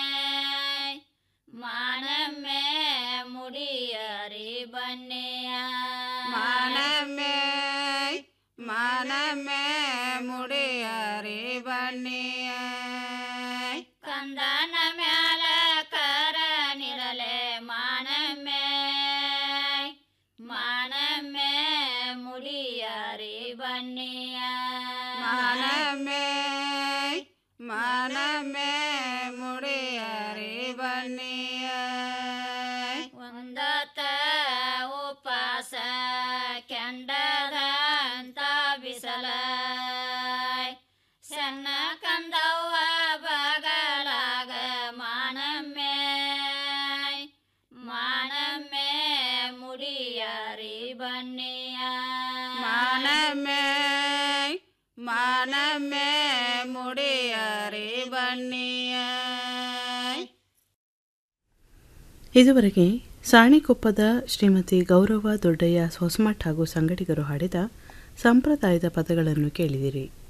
ಮಾನಮ್ಮೆ ಮುಡಿಯಾರಿ ಬನ್ನಿಯ ಮಾನಮ್ಮೆ ಮಾನಮ್ಮೆ ಮುಡಿಯಾರಿ ಬನ್ನಿಯ ಕಂದನ ಮ್ಯಾಲ ಕರ ನಿರಲೆ ಮಾನಮ್ಮೆ ಮಾನಮ್ಮೆ ಮುಡಿಯಾರಿ ಬನ್ನಿಯ ಮಾನಮ್ಮೆ ಮಾನಮ್ಮೆ ಮುಡಿಯಾರಿ ಬನ್ನಿಯ ಒಂದತ ಉಪಾಸ ಕೆಂಡದಂತ ಬಿಸಲ ಸಣ್ಣ ಕಂದವ್ವ ಬಗಲಾಗ ಮಾನಮ್ಮೆ ಮಾನಮ್ಮೆ ಮುಡಿಯಾರಿ ಬನ್ನಿಯ ಮಾನಮ್ಮೆ ಮಾನಮ್ಮೆ ಮುಡಿಯಾರಿ ಬನ್ನಿಯ ಇದುವರೆಗೆ ಸಾಣಿಕೊಪ್ಪದ ಶ್ರೀಮತಿ ಗೌರವ ದೊಡ್ಡಯ್ಯ ಹೊಸಮಠ ಹಾಗೂ ಸಂಗಡಿಗರು ಹಾಡಿದ ಸಂಪ್ರದಾಯದ ಪದಗಳನ್ನು ಕೇಳಿದಿರಿ